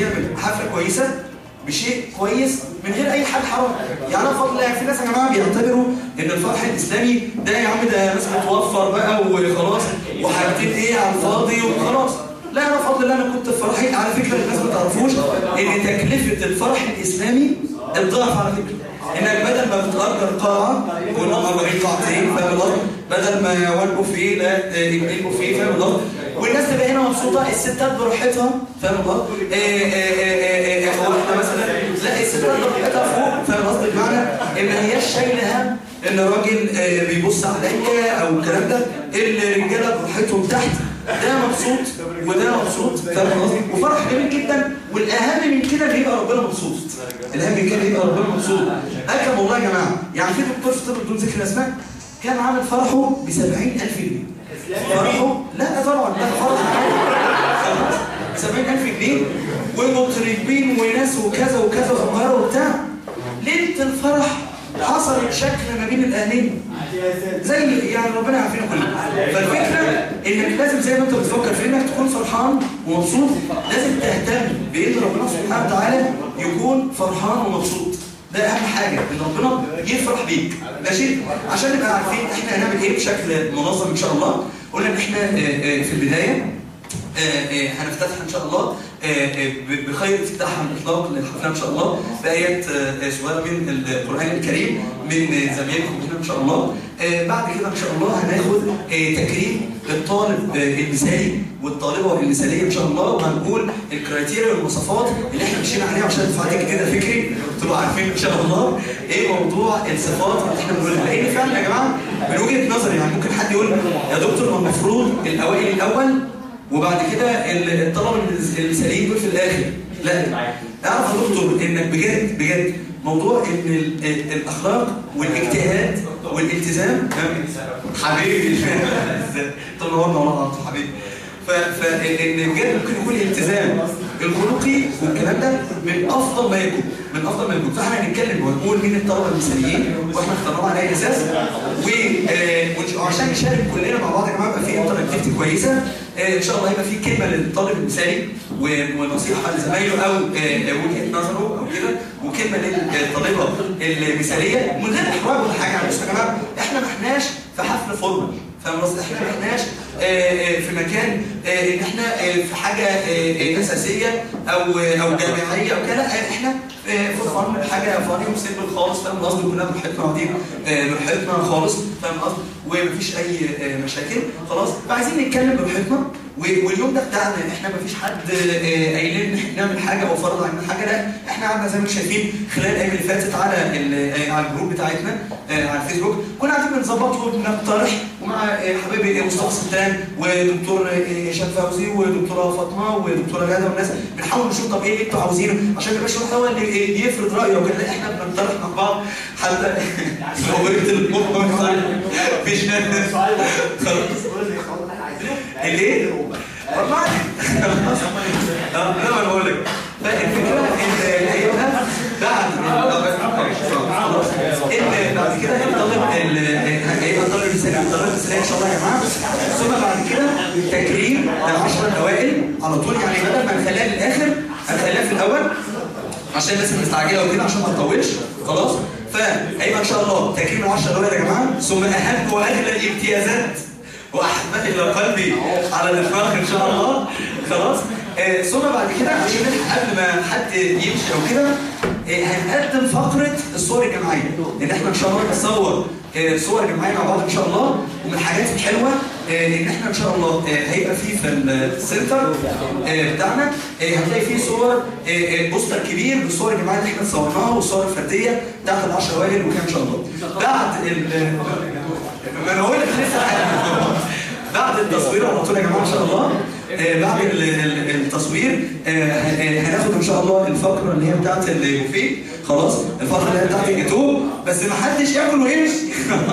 يعمل حفله كويسه بشيء كويس من غير اي حاجه حرام يعني انا فضل في ناس يا جماعه بيعتبروا ان الفرح الاسلامي ده يا عم ده ناس بتوفر بقى وخلاص وحاجتين ايه على الفاضي وخلاص لا انا بفضل الله انا كنت في فرحي على فكره الناس ما تعرفوش ان تكلفه الفرح الاسلامي الضعف على فكره انك بدل ما بتأجر قاعة كنا مأجرين قاعتين فاهم الأرض بدل ما يولقوا فيه لا يجيبوا فيه فاهم الأرض والناس تبقى هنا مبسوطة الستات براحتها فاهم الأرض احنا مثلا لا الستات براحتها فوق فاهم الأرض بمعنى ان ما هياش شايلة هم ان راجل آه، بيبص عليا او الكلام ده الرجاله براحتهم تحت ده مبسوط وده مبسوط فاهم قصدي وفرح جميل جدا والاهم من كده ان يبقى ربنا مبسوط الاهم من كده يبقى ربنا مبسوط اكرم والله يا جماعه يعني في دكتور في طب بدون ذكر اسماء كان عامل فرحه ب 70000 جنيه فرحه لا طبعا ده فرح عادي 70000 جنيه ومطربين وناس وكذا وكذا وزمهره وبتاع ليله الفرح حصلت شكل ما بين الاهلين زي يعني ربنا يعافينا كلنا فالفكره انك لازم زي ما انت بتفكر في انك تكون فرحان ومبسوط لازم تهتم بان ربنا سبحانه وتعالى يكون فرحان ومبسوط ده اهم حاجه ان ربنا يفرح بيك ماشي عشان نبقى عارفين احنا هنعمل ايه بشكل منظم ان شاء الله قلنا ان احنا آه، آه، في البدايه آه، آه، هنفتتح ان شاء الله آه، آه، ب- بخير افتتاح عن الاطلاق للحفله ان شاء الله بايات آه، صغيره من القران الكريم من آه، زمايلكم هنا ان شاء الله آه، بعد كده ان شاء الله هناخد آه، تكريم الطالب آه، المثالي والطالبه المثاليه ان شاء الله وهنقول الكرايتيريا والمواصفات اللي احنا مشينا عليها عشان الدفعات الجديده فكري تبقوا عارفين ان شاء الله ايه موضوع الصفات اللي احنا بنقولها لان فعلا يا جماعه من وجهه نظري يعني ممكن حد يقول يا دكتور ما المفروض الاوائل الاول وبعد كده ال- الطلبه المثاليين دول في الاخر لا اعرف يا دكتور انك بجد بجد موضوع ان ال- ال- الاخلاق والاجتهاد والالتزام حبيبي طب نورنا والله حبيبي ف- فان بجد ممكن يكون الالتزام الخلقي والكلام ده من افضل ما يكون من افضل ما يكون فاحنا هنتكلم ونقول مين الطلبه المثاليين واحنا اخترناهم على اي اساس و- آه، ونش- وعشان نشارك كلنا مع بعض يا جماعه يبقى في انتراكتيفيتي كويسه آه، ان شاء الله يبقى في كلمه للطالب المثالي و- ونصيحه لزمايله او آه، وجهه نظره او كده وكلمه للطالبه المثاليه من غير احراج ولا حاجه يعني بصوا يا جماعه احنا ما احناش في حفل فورمال فاهم قصدي احنا ما احناش آه، آه، في مكان آه، ان احنا آه، في حاجه آه، آه، اساسيه او آه، او جامعيه او كده لا احنا فور فن حاجه فاني وسيمبل خالص فاهم قصدي كلنا براحتنا قاعدين آه، براحتنا خالص فاهم قصدي ومفيش اي آه، مشاكل خلاص فعايزين نتكلم براحتنا و- واليوم ده بتاعنا احنا مفيش حد آه، قايلين ان احنا نعمل حاجه او فرض علينا حاجه لا احنا قعدنا زي ما انتم شايفين خلال الايام اللي فاتت على ال- آه، على الجروب بتاعتنا آه، على الفيسبوك كنا قاعدين بنظبط وبنقترح ومع آه، حبايبي آه، مصطفى ستان ودكتور آه، هشام فوزي ودكتوره فاطمه ودكتوره غاده والناس بنحاول نشوف طب ايه اللي انتوا عاوزينه عشان ما يبقاش واحد هو اللي اللي يفرض رايه وكده لا، احنا بنقترح مع بعض حتى لو قلت المخ مفيش الايه؟ والله اه لا انا بقول لك فالفكره ان هيبقى بعد خلاص ان بعد كده هيطلب هيبقى الطالب الثاني الطالب الثاني ان شاء الله يا جماعه ثم بعد كده تكريم العشره الاوائل على طول يعني بدل ما نخليها للاخر هنخليها في الاول عشان الناس المستعجله وكده عشان ما نطولش خلاص فهيبقى ان شاء الله تكريم العشره الاوائل يا جماعه ثم اهم واغلى الامتيازات واحبها الى قلبي على الاطلاق ان شاء الله خلاص آه ثم بعد كده عشان نلحق قبل ما حد يمشي او كده آه هنقدم فقره الصور الجماعيه ان احنا ان شاء الله نصور آه صور جماعيه مع بعض ان شاء الله ومن الحاجات الحلوه آه ان احنا ان شاء الله آه هيبقى فيه في السنتر آه بتاعنا آه هتلاقي فيه صور آه آه بوستر كبير بالصور الجماعيه اللي احنا صورناها والصور الفرديه بتاعت العشر اوائل وكده ان شاء الله بعد ال ما انا هقول لك لسه حاجة. بعد التصوير على طول يا جماعه ان شاء الله آه بعد ال- ال- التصوير آه آه، هناخد ان شاء الله الفقره اللي هي بتاعت البوفيه خلاص الفقره اللي هي بتاعت الجاتوه بس ما حدش ياكل ويمشي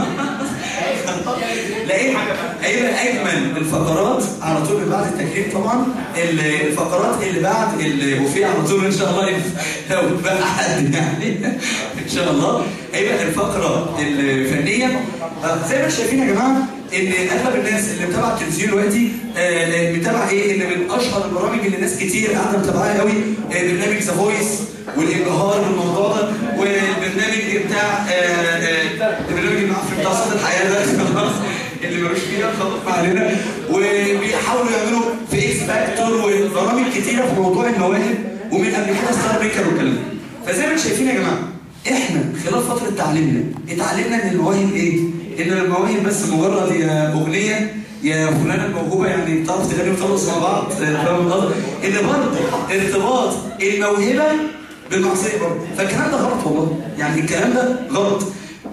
لقيت هيبقى اجمل الفقرات على طول من بعد التكريم طبعا ال- الفقرات اللي بعد البوفيه على طول ان شاء الله لو بقى حد يعني ان شاء الله هيبقى الفقره الفنيه آه، زي ما انتم شايفين يا جماعه ان اغلب الناس اللي متابعه التلفزيون دلوقتي آه، متابعه ايه ان من اشهر البرامج اللي ناس كتير قاعده متابعاها قوي آه، برنامج ذا فويس والانبهار بالموضوع ده والبرنامج بتاع آه، آه، البرنامج المعفن بتاع صوت الحياه ده خلاص اللي ملوش فيها خلاص ما علينا وبيحاولوا يعملوا في اكس فاكتور وبرامج كتيره في موضوع المواهب ومن قبل كده ستار ميكر والكلام ده. فزي ما انتم شايفين يا جماعه احنا خلال فتره تعليمنا اتعلمنا ان المواهب ايه؟ ان المواهب بس مجرد يا اغنيه يا فلانه الموهوبه يعني تعرف تغني وترقص مع بعض فاهم القصد؟ ان برضه ارتباط الموهبه بالمعصيه برضه فالكلام ده غلط والله يعني الكلام ده غلط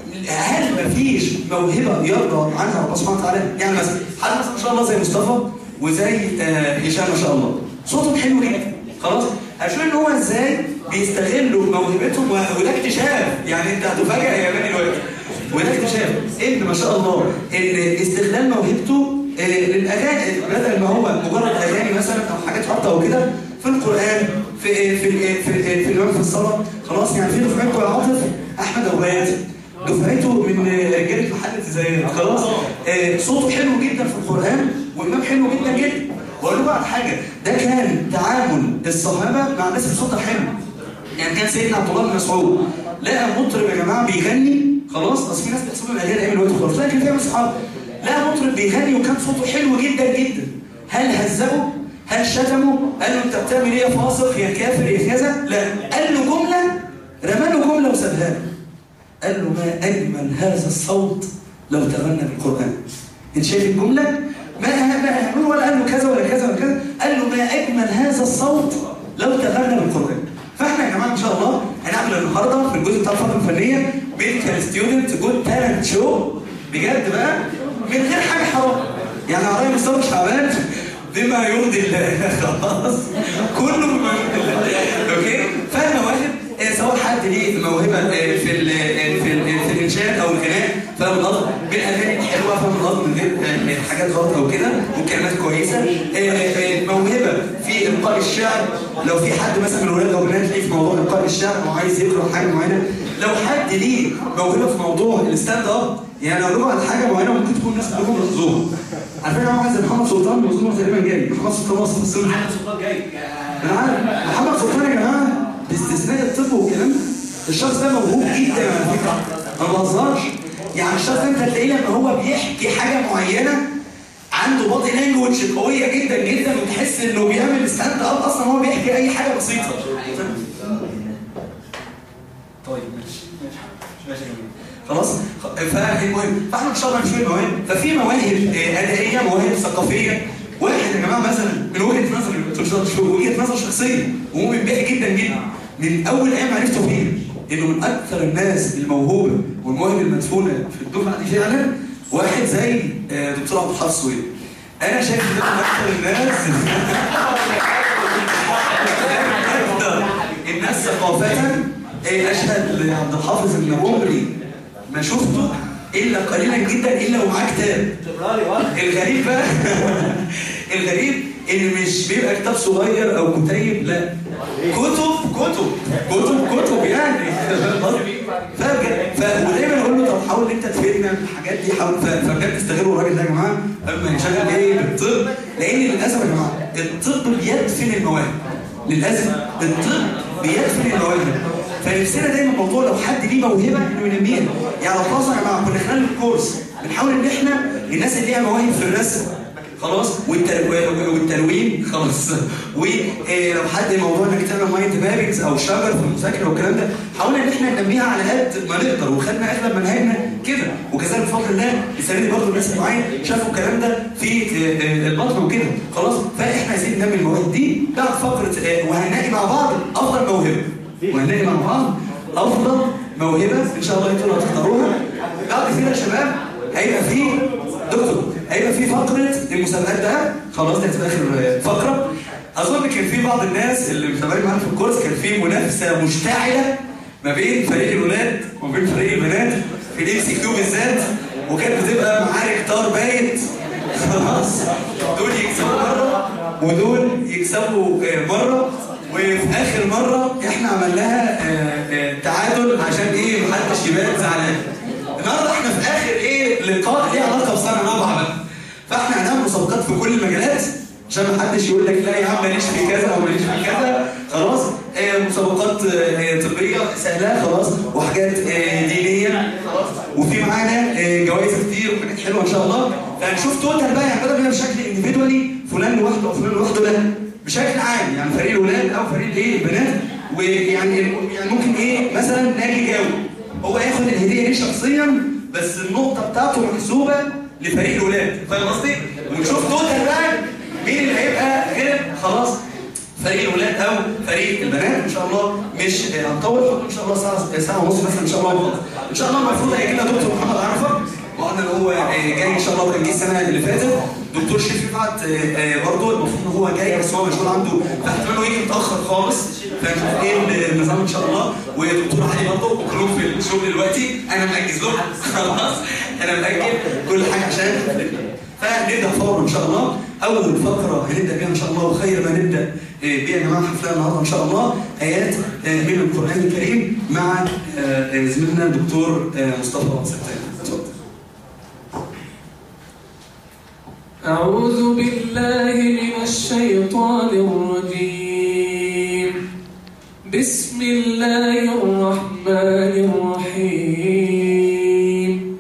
هل مفيش موهبه يرضى عنها ربنا سبحانه وتعالى؟ يعني مثلا حد مثلا ما شاء الله زي مصطفى وزي آه، هشام ما شاء الله صوتهم حلو جدا خلاص هشوف ان هو ازاي بيستغلوا موهبتهم و- وده اكتشاف يعني انت هتفاجئ يا ياباني دلوقتي وده اكتشاف ان ما شاء الله ان استغلال موهبته آه، للاغاني بدل ما هو مجرد اغاني مثلا او حاجات حاطه او كده في القران في في في في, في, في الوقت في الصلاه خلاص يعني في دفعته يا عاطف احمد اوقات دفعته من رجاله محل التزايد خلاص آه، صوته حلو جدا في القران وامام حلو جدا جدا واقول لكم على حاجه ده كان تعامل الصحابه مع الناس اللي صوتها حلو يعني كان سيدنا عبد الله بن مسعود لقى مطرب يا جماعه بيغني خلاص اصل في ناس بتحسبوا الاغاني ايام الوقت خلاص لكن في اصحاب لقى مطرب بيغني وكان صوته حلو جدا جدا هل هزقه؟ هل شتمه؟ قال له انت بتعمل ايه يا فاسق يا كافر يا كذا؟ لا قال له جمله رمى له جمله وسابها له قال له ما أجمل هذا الصوت لو تغنى بالقرآن انت شايف الجملة؟ ما ما هو ولا قال له كذا ولا كذا ولا كذا قال له ما أجمل هذا الصوت لو تغنى بالقرآن فاحنا يا جماعة إن شاء الله هنعمل النهاردة في الجزء بتاع الفترة الفنية ميديكال ستودنت جود تالنت شو بجد بقى من غير حاجة حرام يعني عرايا مصطفى شعبان بما يرضي الله خلاص كله بما يرضي الله اوكي فالمواهب آه، سواء حد ليه موهبه آه، في ال في ال في الانشاد او الغناء فاهم القصد بالاغاني الحلوه فاهم القصد من غير آه، حاجات غلط او كده وكلمات كويسه آه، آه، موهبه في القاء الشعر لو في حد مثلا من الولاد او البنات ليه في موضوع القاء الشعر او عايز يقرا حاجه معينه لو حد ليه موهبه في موضوع الستاند اب يعني اقول لكم على حاجه معينه ممكن تكون الناس كلهم رفضوها على فكره واحد زي محمد سلطان مظلوم تقريبا جاي محمد سلطان وصف السن محمد سلطان جاي انا عارف محمد سلطان يا جماعه باستثناء الطب والكلام ده، الشخص ده موهوب جدا على فكره ما بهزرش يعني الشخص ده انت تلاقيه لما هو بيحكي حاجه معينه عنده بادي لانجوج قويه جدا جدا وتحس انه بيعمل ستاند اب اصلا هو بيحكي اي حاجه بسيطه طيب ماشي ماشي يا جميل خلاص فالمهم فاحنا ان شاء الله نشوف المواهب ففي مواهب آه، ادائيه مواهب ثقافيه واحد يا جماعه مثلا من وجهه نظري مش وجهه نظر شخصيه وهو بينبهر جدا جدا من اول ايام عرفته فيه انه من اكثر الناس الموهوبه والمواهب المدفونه في الدفعه دي فعلا واحد زي آه، دكتور عبد الحافظ سويد انا شايف ان ده من اكثر الناس أكثر الناس ثقافة إيه، أشهد لعبد الحافظ إن عمري ما شفته إلا قليلا جدا إلا ومعاه كتاب تقرا لي ورق الغريب بقى الغريب إن مش بيبقى كتاب صغير أو كتيب لا كتب كتب كتب كتب يعني فبجد ف- ودايما اقول له طب حاول انت تفيدنا بالحاجات دي حاول ف- فبجد تستغلوا الراجل ده يا جماعه اما يشغل ايه بالطب لان للاسف يا جماعه الطب بيدفن المواهب للاسف الطب بيدفن المواهب فنفسنا دايما موضوع لو حد ليه موهبه انه ينميها يعني لو خلاص يا جماعه كنا خلال الكورس بنحاول ان احنا الناس اللي ليها مواهب في الرسم خلاص والتل- والتلوين خلاص ولو حد موضوع انك تعمل مايند مابينجز او شجر في المذاكره والكلام ده حاولنا ان احنا ننميها على قد ما نقدر وخدنا اغلب منهجنا كده وكذلك بفضل الله السنه دي برضه الناس اللي معايا شافوا الكلام ده في آه، آه، البطن وكده خلاص فاحنا عايزين ننمي المواهب دي بعد فقره آه، وهنلاقي مع بعض افضل موهبه وهنلاقي مع بعض افضل موهبه ان شاء الله انتوا اللي هتختاروها بعد كده يا شباب هيبقى في دكتور هيبقى في فقرة المسابقات ده خلاص دي هتبقى آخر فقرة أظن كان في بعض الناس اللي متابعين معانا في الكورس كان في منافسة مشتعلة ما بين فريق الولاد وما بين فريق البنات في الام سي كيو بالذات وكانت بتبقى معارك طار بايت خلاص دول يكسبوا مرة ودول يكسبوا آه، مرة وفي آخر مرة احنا عملناها آه، آه، تعادل عشان ايه محدش يبان زعلان النهارده احنا في اخر ايه لقاء ليه علاقه بسنه رابعه في كل المجالات عشان ما حدش يقول لك لا يا عم ماليش في كذا او ماليش في كذا خلاص آه، مسابقات آه، طبيه سهله خلاص وحاجات آه، دينيه خلاص وفي معانا آه، جوائز كتير وحاجات حلوه ان شاء الله فهنشوف توتال بقى يعتبر بيها بشكل انديفيدوالي فلان لوحده او فلان لوحده لا بشكل عام يعني فريق الولاد او فريق الايه البنات ويعني يعني ممكن ايه مثلا ناجي جاوب هو ياخد الهديه دي شخصيا بس النقطه بتاعته محسوبه لفريق الولاد فاهم قصدي؟ ونشوف توتال بقى مين اللي هيبقى غير خلاص فريق الولاد او فريق البنات ان شاء الله مش آه، هنطول حط ان شاء الله ساعه ساعه ونص مثلا ان شاء الله ونخلص ان شاء الله المفروض هيجي لنا دكتور محمد عرفه وقلنا ان هو آه، جاي ان شاء الله وكان جه السنه اللي فاتت دكتور شريف رفعت برضه المفروض ان هو جاي بس هو مشغول عنده فاحتمال يجي متاخر خالص فنشوف ايه النظام ان شاء الله ودكتور علي برضه وكلهم في الشغل دلوقتي انا مأجز لهم خلاص انا مأجل كل حاجه عشان فنبدا فورا ان شاء الله اول فقره هنبدا بيها ان شاء الله وخير ما نبدا آه، بيها يا جماعه حفلنا النهارده ان شاء الله ايات آه، من القران الكريم مع آه، آه، زميلنا الدكتور آه، مصطفى ستان اتفضل أعوذ بالله من الشيطان الرجيم بسم الله الرحمن الرحيم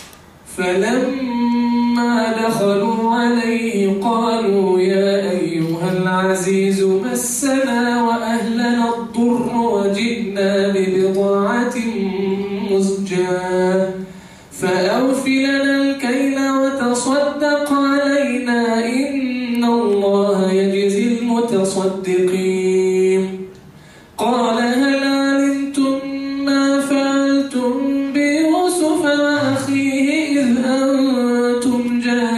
فلما دخلوا عليه قالوا يا أيها العزيز مسنا وأهلنا الضر وجئنا ببضاعة مزجاة فأوف لنا الكيل وتصدق علينا إن الله يجزي المتصدقين قال هل علمتم ما فعلتم بيوسف وأخيه إذ أنتم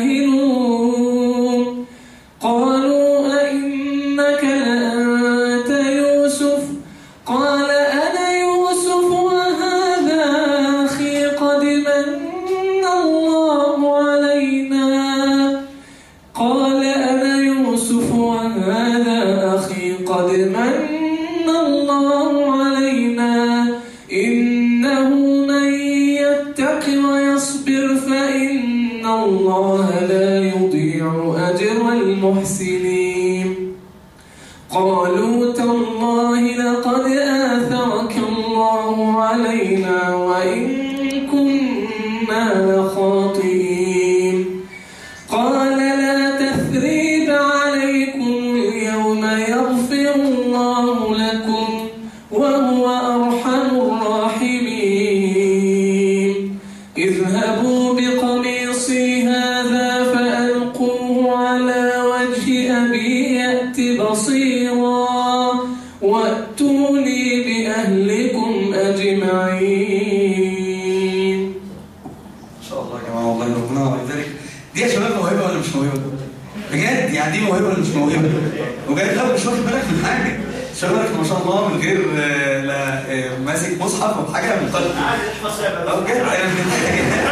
جاهلون قالوا أئنك لأنت يوسف قال أنا يوسف وهذا أخي قد من الله علينا قال أنا يوسف وهذا أخي قد من الله علينا إنه من يتق ويصبر فإن الله لا يضيع أجر المحسنين قالوا تالله لقد آثرك الله علينا وإن كنا لخاطئين قال لا تثريب عليكم اليوم يغفر الله لكم وهو أرحم الراحمين اذهبوا بقميصي هذا فألقوه على وجه أبي يأت بصيرا وأتوني بأهلكم أجمعين ان شاء الله يا جماعه والله ربنا يبارك دي يا شباب موهبه ولا مش موهبه؟ بجد يعني دي موهبه ولا مش موهبه؟ بجد لا مش واخد بالك من حاجه شبابك ما شاء الله من غير آه، لا آه، ماسك مصحف او حاجه مختلفه اه بجد انا من الحاجات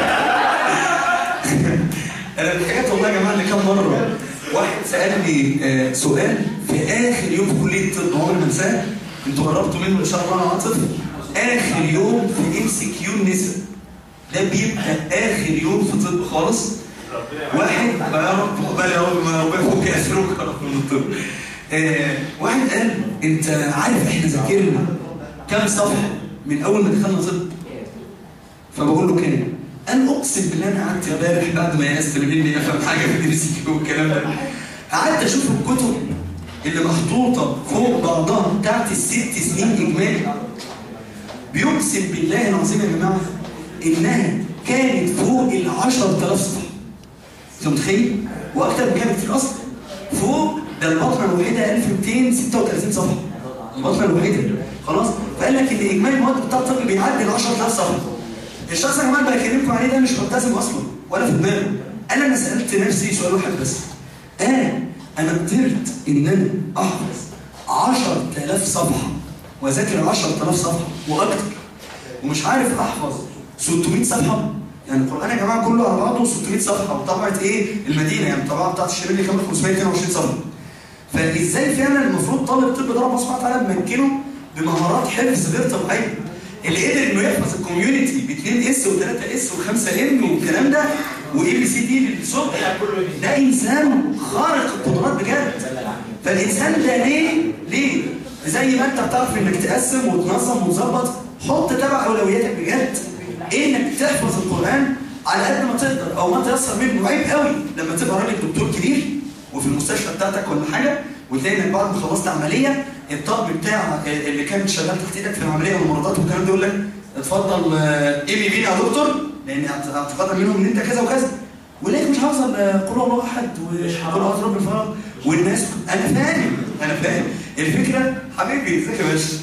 انا من الحاجات والله يا جماعه اللي كام مره واحد سالني آه، سؤال في اخر يوم في كليه الطب عمري ما انساه انتوا قربتوا منه ان شاء الله يا عاطف اخر يوم في ام سي كيو النساء ده بيبقى اخر يوم في طب خالص واحد بقى يا رب بقى يا رب ما ربنا يفك اسرك يا رب من الطب آه واحد قال انت عارف احنا ذاكرنا كام صفحه من اول ما دخلنا طب فبقول له كام قال اقسم بالله انا قعدت امبارح بعد ما يأست مني افهم حاجه في الام سي كيو والكلام ده قعدت اشوف الكتب اللي محطوطه فوق بعضها بتاعت الست سنين اجمالي بيقسم بالله العظيم يا جماعه انها كانت فوق ال 10000 صفحه انت متخيل؟ واكتر من كده بكتير اصلا فوق ده البطنه الوحيده 1236 صفحه البطنه الوحيده خلاص فقال لك ان اجمالي المواد بتاع الطب بيعدي ال 10000 صفحه الشخص يا جماعه اللي بكلمكم عليه ده مش ملتزم اصلا ولا في دماغه انا انا سالت نفسي سؤال واحد بس انا انا قدرت ان انا احفظ 10000 صفحه واذاكر 10000 صفحه واكتر ومش عارف احفظ 600 صفحه يعني القران يا جماعه كله على بعضه 600 صفحه وطبعه ايه المدينه يعني الطبعه بتاعت الشريف كانت 522 صفحه فازاي فعلا المفروض طالب الطب ده ربنا سبحانه وتعالى ممكنه بمهارات حفظ غير طبيعيه اللي قدر انه يحفظ الكوميونتي ب 2 اس و3 اس و5 ان والكلام ده واي بي سي دي للصبح ده انسان خارق القدرات بجد فالانسان ده ليه ليه زي ما انت بتعرف انك تقسم وتنظم وتظبط حط تبع اولوياتك بجد ايه انك تحفظ القران على قد ما تقدر او ما تيسر منه عيب قوي لما تبقى راجل دكتور كبير وفي المستشفى بتاعتك ولا حاجه وتلاقي انك بعد ما خلصت عمليه الطاقم بتاع اللي كان شغال تحت ايدك في العمليه والممرضات والكلام ده يقول لك اتفضل ايه بي بينا يا دكتور لان اعتقادا منهم ان انت كذا وكذا ولقيت مش حافظ قل هو الله احد وقل اعوذ برب الفلق والناس انا فاهم انا فاهم الفكره حبيبي ازيك يا باشا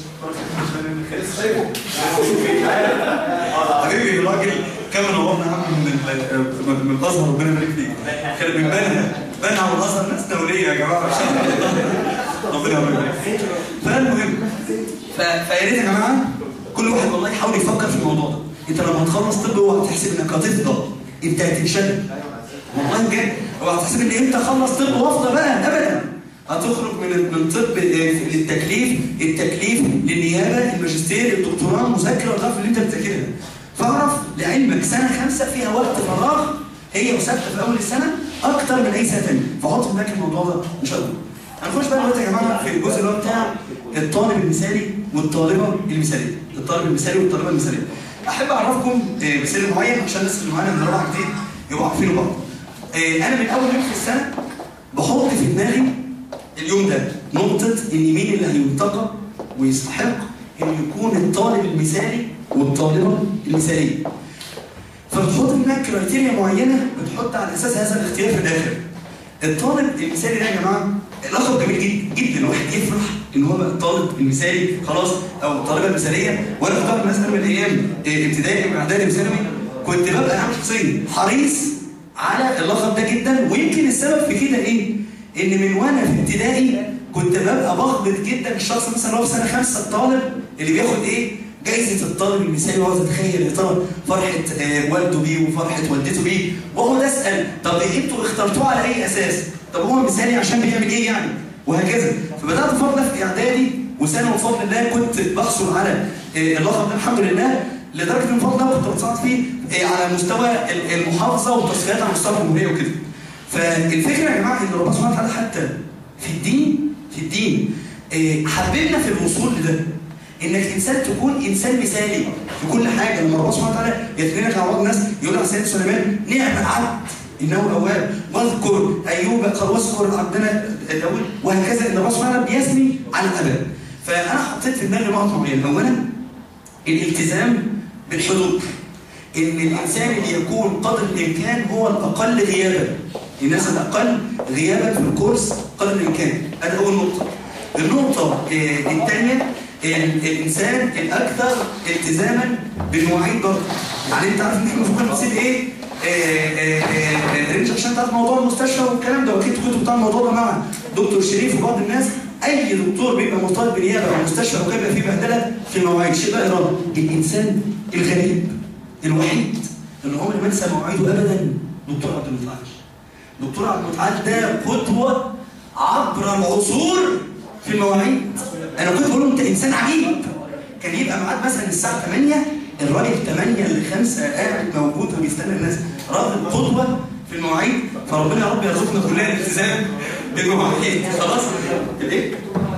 حبيبي الراجل كان منورنا يا عم من ال- من الازهر ربنا يبارك فيك كان من بنها بنها والازهر ناس دوليه يا جماعه ما شاء الله ربنا يبارك فيك فالمهم ف- فيا ريت يا جماعه كل واحد والله يحاول يفكر في الموضوع ده انت لما هتخلص طب اوعى تحسب انك هتفضى انت هتنشغل والله بجد اوعى تحسب ان انت خلص طب وافضى بقى ابدا هتخرج من من طب آه، للتكليف التكليف للنيابه الماجستير الدكتوراه المذاكره والغرف اللي انت بتذاكرها فاعرف لعلمك سنه خمسه فيها وقت فراغ هي وثابته في اول السنه اكتر من اي سنه ثانيه فحط في بالك الموضوع ده ان شاء الله هنخش بقى دلوقتي يا جماعه في الجزء اللي هو بتاع الطالب المثالي والطالبه المثاليه الطالب المثالي والطالبه المثاليه احب اعرفكم آه، مثال معين عشان الناس اللي معانا من رابعه جديد يبقوا عارفينه بعض آه، انا من اول يوم في السنه بحط في دماغي اليوم ده نقطة إن مين اللي هينتقى ويستحق إن يكون الطالب المثالي والطالبة المثالية. فبتحط في دماغك كرايتيريا معينة بتحط على أساس هذا الاختيار في الآخر. الطالب المثالي ده يا جماعة لقب جميل جدا جدا الواحد يفرح إن هو بقى الطالب المثالي خلاص أو الطالبة المثالية وأنا كنت مثلا من أيام آه، ابتدائي وإعدادي وثانوي كنت ببقى أنا شخصيا حريص على اللقب ده جدا ويمكن السبب في كده ايه؟ ان من وانا في ابتدائي كنت ببقى بغلط جدا الشخص مثلا هو في سنه خمسه الطالب اللي بياخد ايه؟ جايزه الطالب المثالي وهو تتخيل يا ترى فرحه آه، والده بيه وفرحه والدته بيه واقعد اسال طب إيه انتوا اخترتوه على اي اساس؟ طب هو مثالي عشان بيعمل ايه يعني؟ وهكذا فبدات بفضل في اعدادي وسنه بفضل الله كنت بحصل على آه، اللقب ده الحمد لله لدرجه ان بفضل الله كنت بتصعد فيه آه، على مستوى ال- المحافظه والتصفيات على مستوى الجمهوريه وكده. فالفكره يا جماعه ان ربنا سبحانه وتعالى حتى في الدين في الدين آه، حببنا في الوصول لده انك انسان تكون انسان مثالي في كل حاجه لما ربنا سبحانه وتعالى يتكلم لك عن بعض الناس يقول لك سيدنا سليمان نعم العبد انه اواب واذكر ايوب قال واذكر عبدنا داود وهكذا ان الله سبحانه وتعالى بيثني على الابد فانا حطيت في دماغي نقطه معينه اولا الالتزام بالحدود ان الانسان اللي يكون قدر الامكان هو الاقل غيابا الناس الاقل غيابا في الكورس قدر الامكان هذا اول نقطه النقطه آه، الثانيه الانسان الاكثر التزاما بالمواعيد برضه يعني انت عارف ان احنا المفروض نسيب ايه آه، آه، آه، رينج عشان تعرف موضوع المستشفى والكلام ده واكيد كنتوا بتاع الموضوع ده مع دكتور شريف وبعض الناس اي دكتور بيبقى مرتبط بنيابه او مستشفى او كده بيبقى فيه بهدله في المواعيد شيء لا اراده الانسان الغريب الوحيد اللي عمري ما انسى مواعيده ابدا دكتور عبد المتعال دكتور عبد المتعال ده قدوه عبر العصور في المواعيد انا كنت بقول له انت انسان عجيب كان يبقى ميعاد مثلا الساعه 8 الراجل 8 ل 5 قاعد موجود وبيستنى الناس راجل قدوه في المواعيد فربنا يا رب يرزقنا كلنا الالتزام بالمواعيد خلاص الايه؟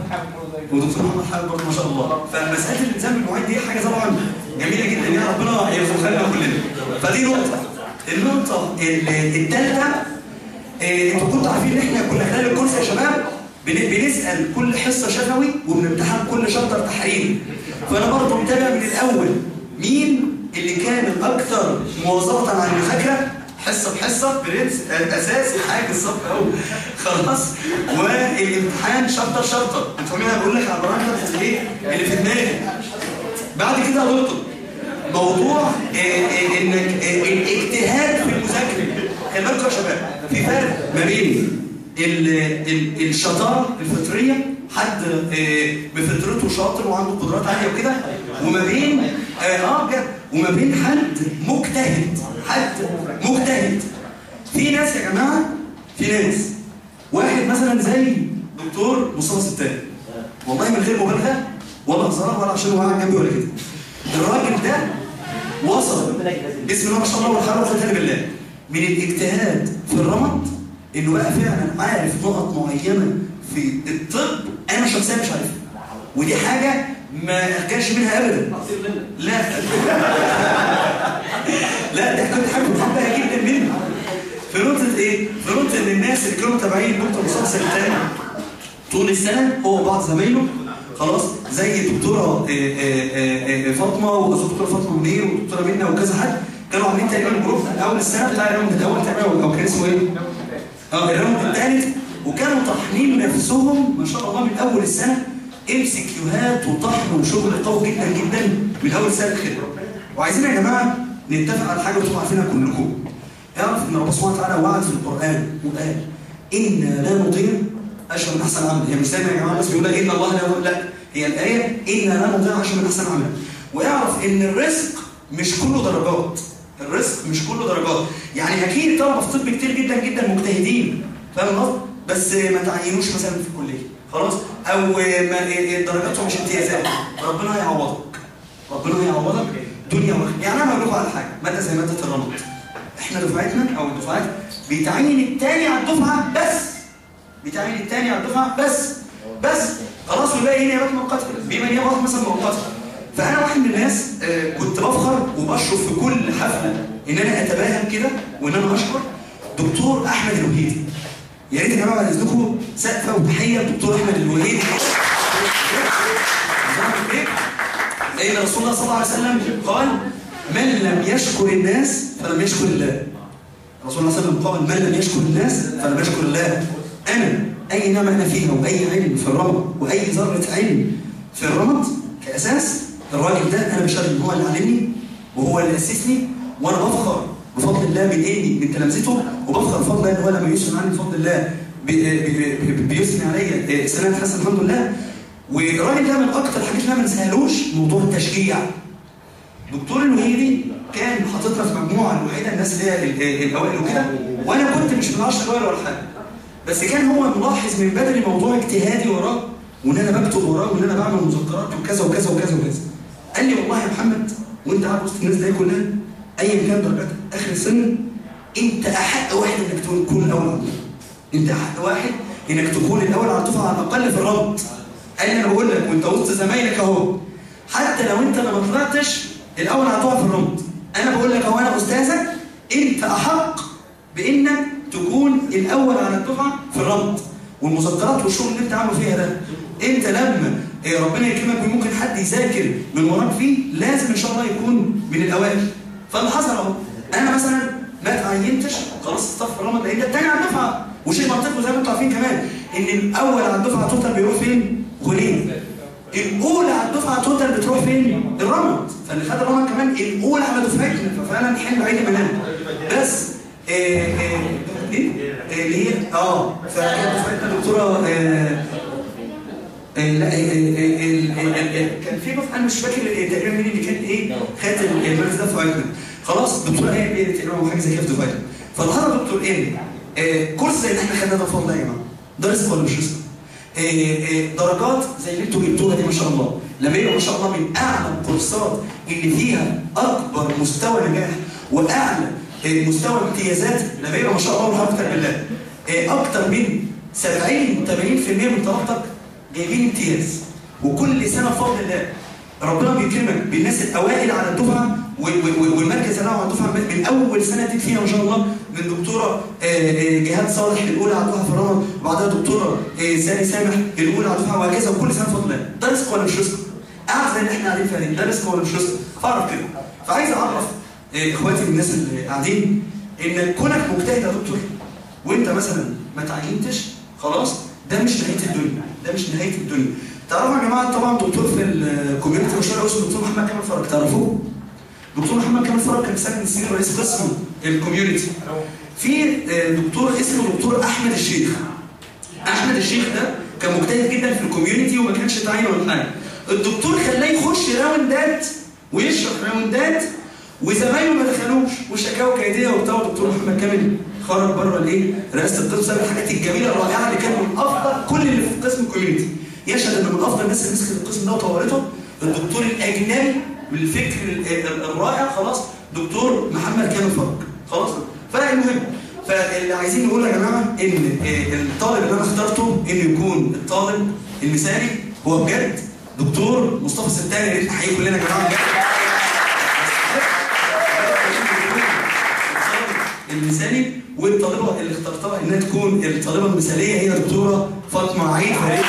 ودكتور محمد حامد برضه ما شاء الله فمساله الالتزام بالمواعيد دي حاجه طبعا جميله جدا يا ربنا يرزقها لنا كلنا فدي نقطه النقطه الثالثه إيه، انتوا كنتوا عارفين ان احنا كنا خلال الكورس يا شباب بن- بنسال كل حصه شفوي وبنمتحن كل شابتر تحريري فانا برضه متابع من الاول مين اللي كان الاكثر مواظبه على المذاكره حصه بحصه برنس اساسي حاجه الصف اهو خلاص والامتحان شابتر شابتر انت فاهمين انا بقول لك على البرامج ايه اللي في دماغي بعد كده يا دكتور موضوع آه، آه، انك آه، الاجتهاد في المذاكره خلي بالكم يا شباب في فرق ما بين ال- ال- الشطاره الفطريه حد آه، بفطرته شاطر وعنده قدرات عاليه وكده وما بين اه آه، بجد وما بين حد مجتهد حد مجتهد في ناس يا جماعه في ناس واحد مثلا زي دكتور مصطفى ستان والله من غير مبالغه ولا هزار ولا عشان هو قاعد جنبي ولا كده الراجل ده وصل بسم الله ما شاء الله والحمد لله بالله من الاجتهاد في الرمد انه بقى فعلا عارف نقط معينه في الطب انا شخصيا مش عارفها ودي حاجه ما كانش منها ابدا لا لا ده كنت حاجه بحبها جدا منه في نقطه ايه؟ في نقطه ان الناس اللي كانوا متابعين دكتور مصطفى سلطان طول السنه هو وبعض زمايله خلاص زي دكتوره آه، آه، آه، فاطمه ودكتوره فاطمه منير ودكتوره منى وكذا حد كانوا عاملين تقريبا جروب من اول السنه بتاع الراوند الاول تقريبا او كان اسمه ايه؟ اه الراوند الثالث وكانوا طاحنين نفسهم ما شاء الله من اول السنه ام سي كيوهات وطحن وشغل قوي جدا جدا من اول سنه كده وعايزين يا جماعه نتفق على حاجه وانتم عارفينها كلكم اعرف ان ربنا سبحانه وتعالى وعد في القران وقال انا لا نضيع اجر من احسن عمل هي مش دايما يا جماعه الناس بيقول ان الله لا لا هي الايه انا لا نضيع اجر من احسن عمل واعرف ان الرزق مش كله درجات الرزق مش كله درجات يعني اكيد طلبه في طب كتير جدا جدا مجتهدين فاهم القصد بس ما تعينوش مثلا في الكليه خلاص او ما درجاتهم مش امتيازات ربنا هيعوضك ربنا هيعوضك دنيا واخره يعني انا هقول لكم على حاجه ماده زي ماده الرمد احنا دفعتنا او الدفعات بيتعين التاني على الدفعه بس بيتعين التاني على الدفعه بس بس خلاص والباقي نيابات مؤقته بما نيابات مثلا مؤقته فانا واحد من الناس آه، كنت بفخر وبشرف في كل حفله ان انا اتباهى كده وان انا اشكر دكتور احمد الوهيدي يا ريت يا جماعه بعد اذنكم سقفه وتحيه للدكتور احمد الوهيدي لان رسول الله صلى الله عليه وسلم قال من لم يشكر الناس فلم يشكر الله رسول الله صلى الله عليه وسلم قال من لم يشكر الناس فلم يشكر الله انا اي نعمه انا فيها واي علم في الرمد واي ذره علم في الرمد كاساس الراجل ده انا بشهد ان هو اللي علمني وهو اللي اسسني وانا بفخر بفضل الله من اني من تلامذته وبفخر بفضل الله ان هو لما يسمع عني بفضل الله بي- بي- بي- بيثني عليا سنه حسن الحمد لله والراجل ده من اكتر الحاجات اللي انا ما انساهالوش موضوع التشجيع دكتور الوهيدي كان حاططنا في مجموعه الوحيده الناس اللي هي ال- الاوائل وكده وانا كنت مش من 10 اوائل ولا حاجه بس كان هو ملاحظ من بدري موضوع اجتهادي وراه وان انا بكتب وراه وان انا بعمل مذكرات وكذا وكذا وكذا وكذا قال لي والله يا محمد وانت قاعد وسط الناس دي كلها ايا كان درجات اخر السنه انت احق واحد انك تكون الاول على الدفعه انت احق واحد انك تكون الاول على الدفعه على الاقل في الربط قال لي انا بقول لك وانت وسط زمايلك اهو حتى لو انت ما طلعتش الاول على الدفعه في الربط انا بقول لك اهو انا استاذك انت احق بانك تكون الاول على الدفعه في الربط والمذكرات والشغل اللي انت عامله فيها ده انت لما إيه ربنا يكرمك وممكن حد يذاكر من وراك فيه لازم ان شاء الله يكون من الاوائل فاللي حصل اهو انا مثلا ما تعينتش خلاص استغفر الله لان ده الثاني على الدفعه وشيء منطقي زي ما انتم عارفين كمان ان الاول على الدفعه توتال بيروح فين؟ غنيم الاولى على الدفعه توتال بتروح فين؟ الرمد فاللي خد الرمد كمان الاولى على دفعتنا ففعلا حلم بعيد مننا بس إيه إيه إيه إيه اللي هي اه فكانت دفعتنا دكتوره آه آه، لا آه، آه، آه، آه، آه، كان في دفعه انا مش فاكر آه، تقريبا مين اللي كان ايه خد المركز ده دفعتنا خلاص دكتوره ايه بيه تقريبا او حاجه زي كده في دفعتنا فالنهارده دكتور ايه آه، كورس زي اللي احنا خدناه ده بفضل الله يا جماعه ده رزق ولا مش رزق؟ آه، آه، درجات زي اللي انتوا جبتوها دي ما شاء الله لما يبقى ما شاء الله من اعلى الكورسات اللي فيها اكبر مستوى نجاح واعلى آه، مستوى امتيازات لما يبقى ما شاء الله والحمد بالله آه، اكتر من 70 80% من طلبتك جايبين امتياز وكل سنه بفضل الله ربنا بيكرمك بالناس الاوائل على الدفعه و- و- و- والمركز الاول على الدفعه من من اول سنه دي فيها ما شاء الله من دكتوره آه، آه، جهاد صالح الاولى على الدفعه في الرمض وبعدها دكتوره آه، سامي سامح الاولى على الدفعه وهكذا وكل سنه بفضل الله ده رزق ولا مش رزق؟ قاعد زي اللي احنا قاعدين فيها دي ده رزق ولا مش رزق؟ فاعرف كده فعايز اعرف آه، اخواتي من الناس اللي قاعدين ان كونك مجتهد يا دكتور وانت مثلا ما تعينتش خلاص ده مش نهايه الدنيا ده مش نهايه الدنيا تعرفوا يا جماعه طبعا دكتور في الكوميونتي مشهور اسمه دكتور محمد كامل فرج تعرفوه؟ دكتور محمد كامل فرج كان سنه من السنين رئيس قسم الكوميونتي في آه، دكتور اسمه دكتور احمد الشيخ احمد الشيخ ده كان مجتهد جدا في الكوميونتي وما كانش تعين ولا حاجه الدكتور خلاه يخش راوندات ويشرح راوندات وزمايله ما دخلوش وشكاوى كيديه وبتاع دكتور محمد كامل خرج بره الايه رئاسه القسم بسبب الحاجات الجميله الرائعه اللي كان من افضل كل اللي في قسم الكوميونتي يشهد ان من افضل الناس اللي مسكت القسم ده وطورته الدكتور الاجنبي بالفكر ال- ال- الرائع خلاص دكتور محمد كامل فرج خلاص فالمهم فاللي عايزين نقول يا جماعه ان آه، الطالب اللي انا اخترته انه يكون الطالب المثالي هو بجد دكتور مصطفى الستاني يا ريت نحييه كلنا يا جماعه بجد المثالي والطالبه اللي اخترتها انها تكون الطالبه المثاليه هي دكتوره فاطمه عيد فريد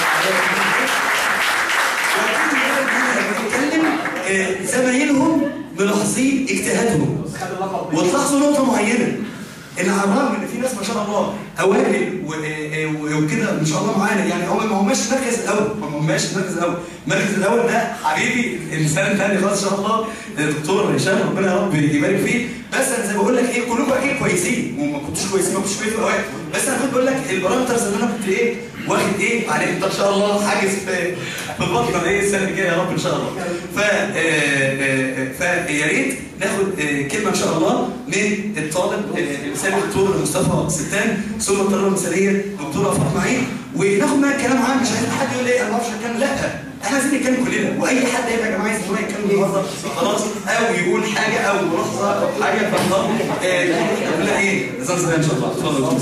بتتكلم آه، زمايلهم ملاحظين اجتهادهم وتلاحظوا نقطه معينه ان على الرغم ان في ناس ما شاء الله اوائل و- آه، و- وكده ما شاء الله معانا يعني هم ما هماش المركز الاول ما هماش المركز الاول المركز الاول ده حبيبي الانسان الثاني خلاص ان شاء الله دكتور هشام ربنا يا رب يبارك فيه بس انا زي ما بقول لك ايه كلكم اكيد كويسين وما كنتوش كويسين ما كنتوش كويسين في الاوائل بس انا كنت بقول لك البارامترز اللي انا كنت ايه واخد ايه عليك انت ان شاء الله حاجز في في البطنه ايه السنه الجايه يا رب ان شاء الله ف آه، آه، آه، فيا ريت ناخد آه، كلمه ان شاء الله من الطالب آه، المثالي الدكتور مصطفى ستان ثم الطالبه المثاليه دكتوره فاطمه عيد وناخد معاها كلام عام مش عايز حد يقول لي انا ما اعرفش اتكلم لا احنا عايزين نتكلم كلنا واي حد هيبقى يا جماعه عايز إن هو يتكلم النهارده خلاص او يقول حاجه او ملاحظه او حاجه فخلاص لا ايه زنزانه ان شاء الله اتفضل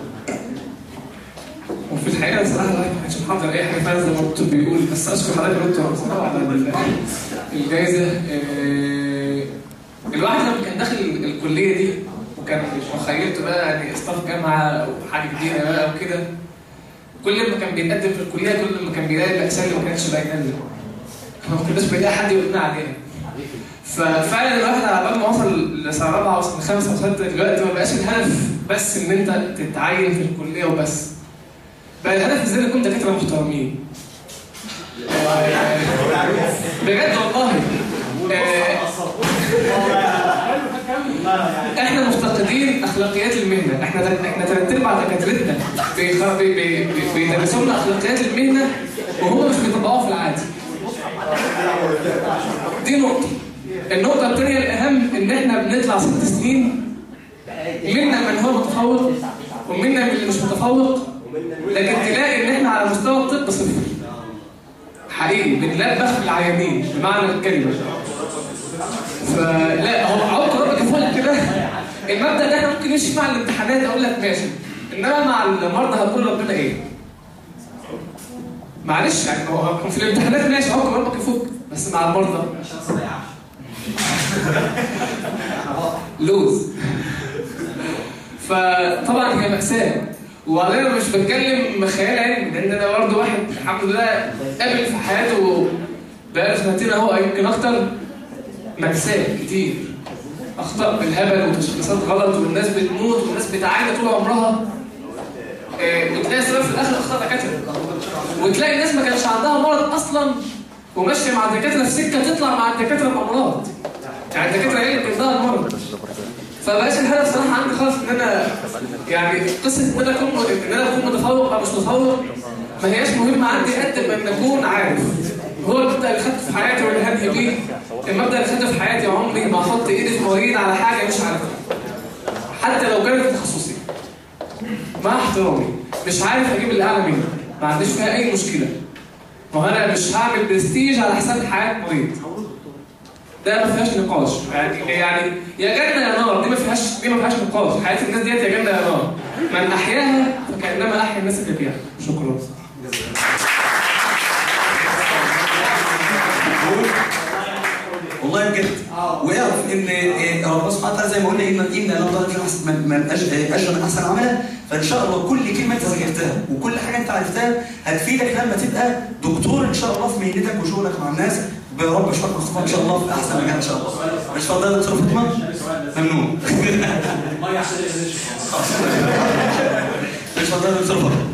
وفي الحقيقه بصراحه الواحد ما كانش محضر اي حاجه فعلا زي ما الدكتور بيقول بس اشكر حضرتك يا دكتور بصراحه على ال- الجائزه آه، الواحد لما كان داخل الكليه دي وكان مخيلته بقى يعني استاف جامعه او حاجه جديده بقى وكده كل ما كان بيتقدم في الكليه كل ما كان بيلاقي الاقسام اللي ما كانش لاقيها ما كناش بيلاقي حد يقول لنا عليها ففعلا الواحد على بال ما وصل لسنه رابعه وسنه خامسه وسته دلوقتي ما بقاش الهدف بس ان انت تتعين في الكليه وبس بقى الهدف ازاي نكون دكاتره محترمين آه، بجد والله آه، احنا مفتقدين اخلاقيات المهنه احنا احنا ثلاث ارباع دكاترتنا بيخ- بي- بي- بي- بيدرسوا لنا اخلاقيات المهنه وهم مش بيطبقوها في العادي دي نقطه النقطه الثانيه الاهم ان احنا بنطلع ست سنين منا من هو متفوق ومنا من اللي مش متفوق لكن تلاقي ان احنا على مستوى الطب صفر حقيقي بنلبخ في العيانين بمعنى الكلمه فلا هو عوق ربك فوق كده المبدا ده احنا ممكن نمشي مع الامتحانات اقول لك ماشي انما مع المرضى هتقول ربنا ايه معلش يعني هو هو في الامتحانات ماشي عوق ربك يفك بس مع المرضى لوز فطبعا هي مأساة وبعدين انا مش بتكلم خيال علمي لان انا برضه واحد الحمد لله قابل في حياته بقاله سنتين اهو أو يمكن اكتر مأساة كتير اخطاء بالهبل وتشخيصات غلط والناس بتموت والناس بتعاني طول عمرها آه، وتلاقي السبب في الاخر اخطاء دكاتره وتلاقي الناس ما كانش عندها مرض اصلا وماشيه مع الدكاتره في سكه تطلع مع الدكاتره بامراض يعني الدكاتره هي اللي بتديها المرض فبقاش الهدف صراحه عندي خالص ان انا يعني قصه ان انا اكون ان انا اكون متفوق او مش متفوق ما هياش مهمه عندي قد ما ان اكون عارف هو المبدا اللي خدته في حياتي واللي هدي بيه المبدا اللي خدته في حياتي عمري ما احط ايدي في مواعيد على حاجه مش عارفها حتى لو كانت تخصصي مع احترامي مش عارف اجيب اللي اعلى مني ما عنديش فيها اي مشكله ما هو انا مش هعمل برستيج على حساب حياه مريض ده ما فيهاش نقاش يعني يعني يا جنه يا نار دي ما فيهاش دي ما فيهاش نقاش حياه الناس ديت يا جنه يا نار من احياها فكانما احيا الناس اللي فيها شكرا والله بجد واعرف ان إيه، ربنا سبحانه وتعالى زي ما قلنا ان ان لا ضرر في أحسن- من من أج- اجر من احسن عملا فان شاء الله كل كلمه انت ذاكرتها وكل حاجه انت عرفتها هتفيدك لما تبقى دكتور ان شاء الله في مهنتك وشغلك مع الناس برب اشوفك مخطوط ان شاء الله في احسن مكان ان شاء الله مش فاضل يا دكتور فاطمه ممنوع مش فاضل يا دكتور فاطمه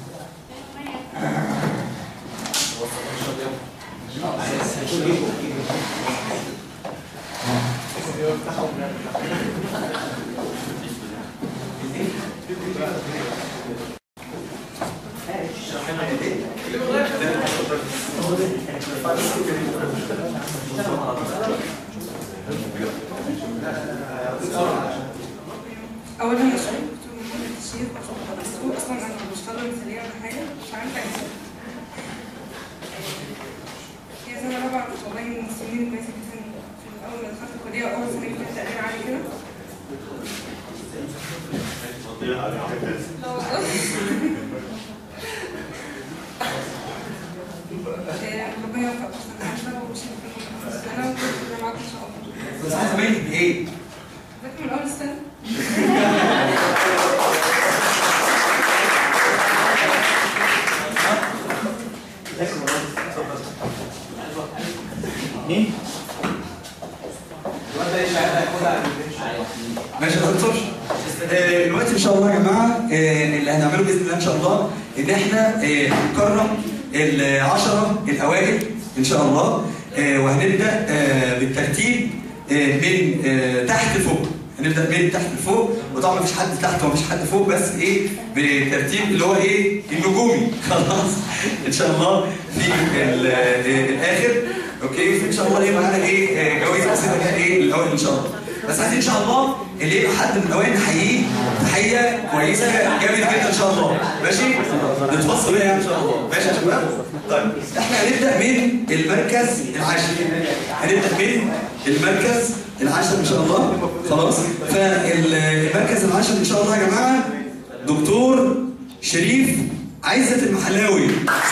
اولا انا شايف دكتور محمد الشيخ بس هو اصلا انا بشتغل مثاليه ولا حاجه مش عارفه اسمه هي سنه رابعه والله من السنين كويسه جدا في الاول ما دخلت الكليه اول سنه كنت تقدير عالي كده ربنا يوفق بس انا عارفه ومش هنكمل انا كنت معاكم ان شاء الله بس عايز زمايلك بايه؟ لكن من اول السنه مين؟ الواد ده الشهاده هياخدها ماشي يا دكتور آه، دلوقتي ان شاء الله يا جماعه آه، اللي هنعمله باذن الله ان شاء الله ان احنا آه، هنكرم العشره الاوائل ان شاء الله آه، وهنبدا آه، بالترتيب آه، من آه، تحت لفوق هنبدا من تحت لفوق وطبعا مفيش حد تحت ومفيش حد فوق بس ايه بترتيب اللي هو ايه النجومي خلاص ان شاء الله في ال- آه، الاخر اوكي فان شاء الله ايه معانا ايه آه، جوائز اسئله كده ايه الاول ان شاء الله بس عايزين ان شاء الله اللي يبقى حد من الاوائل نحييه تحيه كويسه جامد جدا ان شاء الله ماشي نتفصل بيها ان شاء الله ماشي يا شباب طيب احنا هنبدا من المركز العاشر هنبدا من المركز العاشر ان شاء الله خلاص فالمركز العاشر ان شاء الله يا جماعه دكتور شريف عزت المحلاوي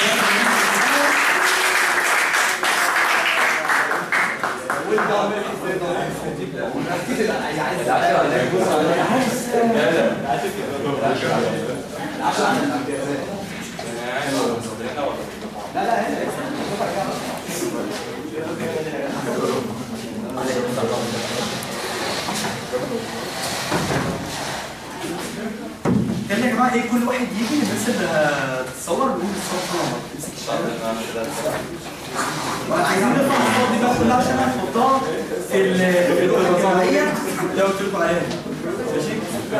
كان يا جماعه ايه كل واحد يجي الناس اللي هتتصور نقول الصور طبعا امسك الشهاده عايزين نرفع الصور دي بقى كلها عشان هنحطها في ال- في اللوحه الجماعيه اللي قلت لكم عليها ماشي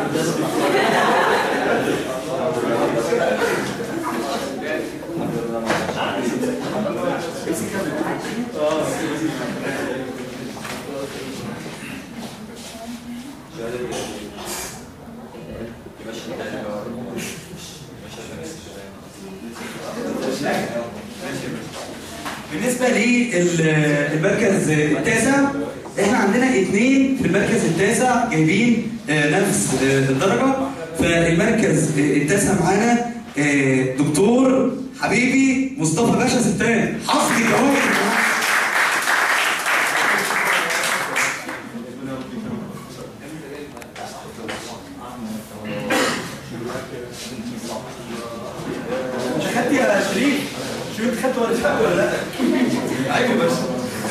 بالنسبه للمركز التاسع احنا عندنا اثنين في المركز التاسع جايبين آه، نفس آه، الدرجه فالمركز التاسع معانا آه، دكتور حبيبي مصطفى باشا ستان حصد الجوائز يا جماعة. مش اخدت يا شريف شو انت خدت ولا شهاده ولا لا؟ ايوه بس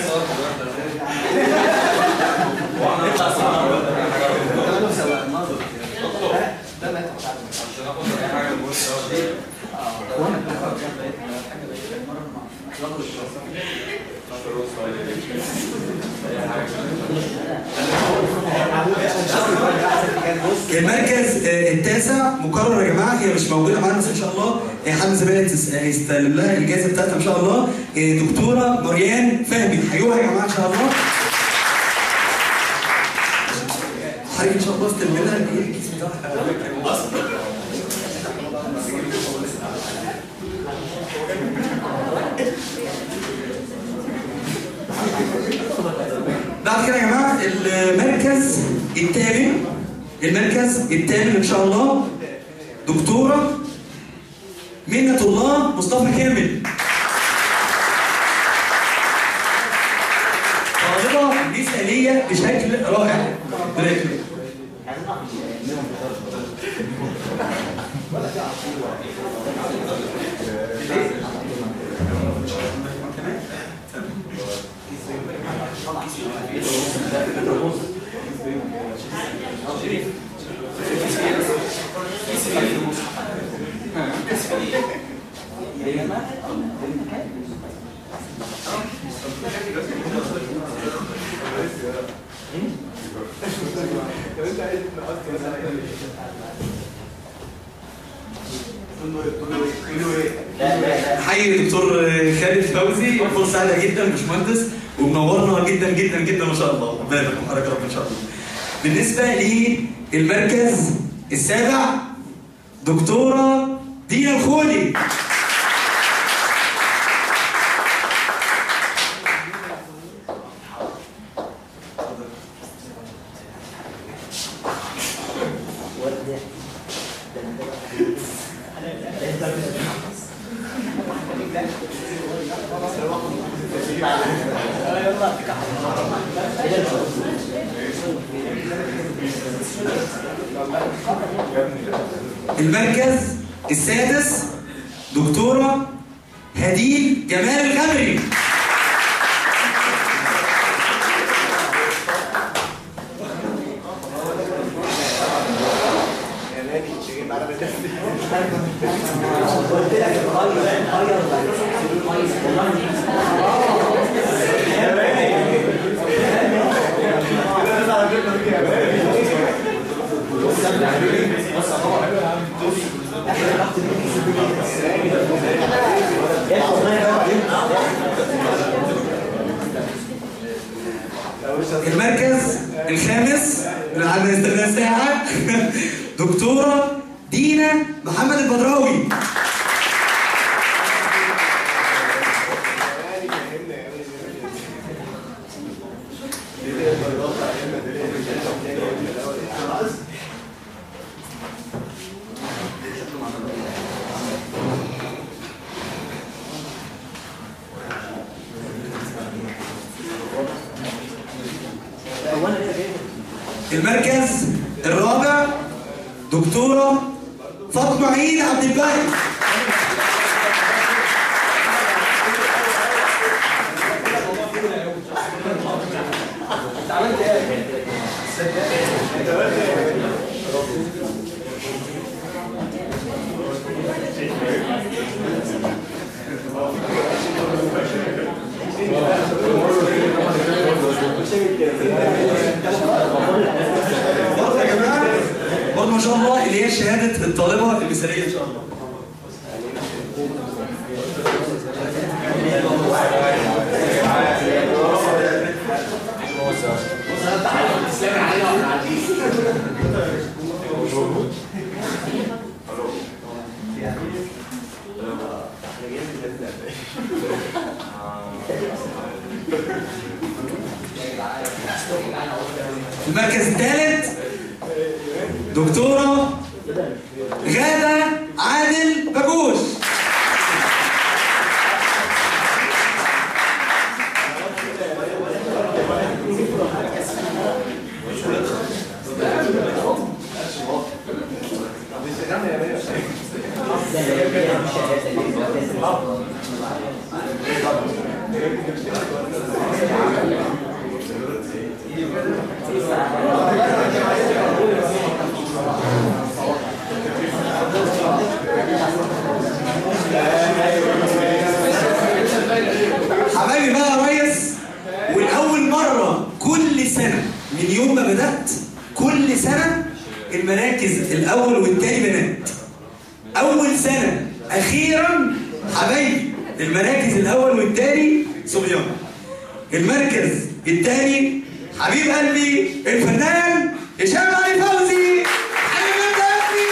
المركز آه، التاسع مقرر يا جماعه هي مش موجوده معانا بس ان شاء الله آه، حد زميلها تس- آه، يستلم لها الجائزه بتاعتها ان شاء الله آه، دكتوره مريان فهمي حيوها يا جماعه ان شاء الله حضرتك ان شاء الله استلم لها الايه الكيس بتاعها بعد كده يا جماعه المركز الثامن المركز الثامن ان شاء الله دكتوره منة الله مصطفى كامل طالبه مثاليه بشكل رائع ربنا يكرمك. حي دكتور خالد فوزي فرصه سعيده جدا باشمهندس ومنورنا جدا جدا جدا ما شاء الله ربنا يبارك في حضرتك يا رب ان شاء الله بالنسبه للمركز السابع دكتوره دينا الخولي المركز السادس دكتورة هديل جمال الغمري قلت لك غير المركز الخامس اللي عندنا استنى ساعة دكتورة دينا محمد البدراوي المركز الرابع دكتورة فاطمة عيد عبد الباقي برضه يا جماعة برضه ما شاء الله اللي هي شهادة الطالبة المثالية إن شاء الله المركز الثالث دكتورة غادة عادل باجوش حبايبي بقى يا ريس والأول مرة كل سنة من يوم ما بدأت كل سنة المراكز الأول والتاني بنات أول سنة أخيرا حبايبي المراكز الأول والتاني صبيان المركز التاني حبيب قلبي الفنان هشام علي فوزي حبيب قلبي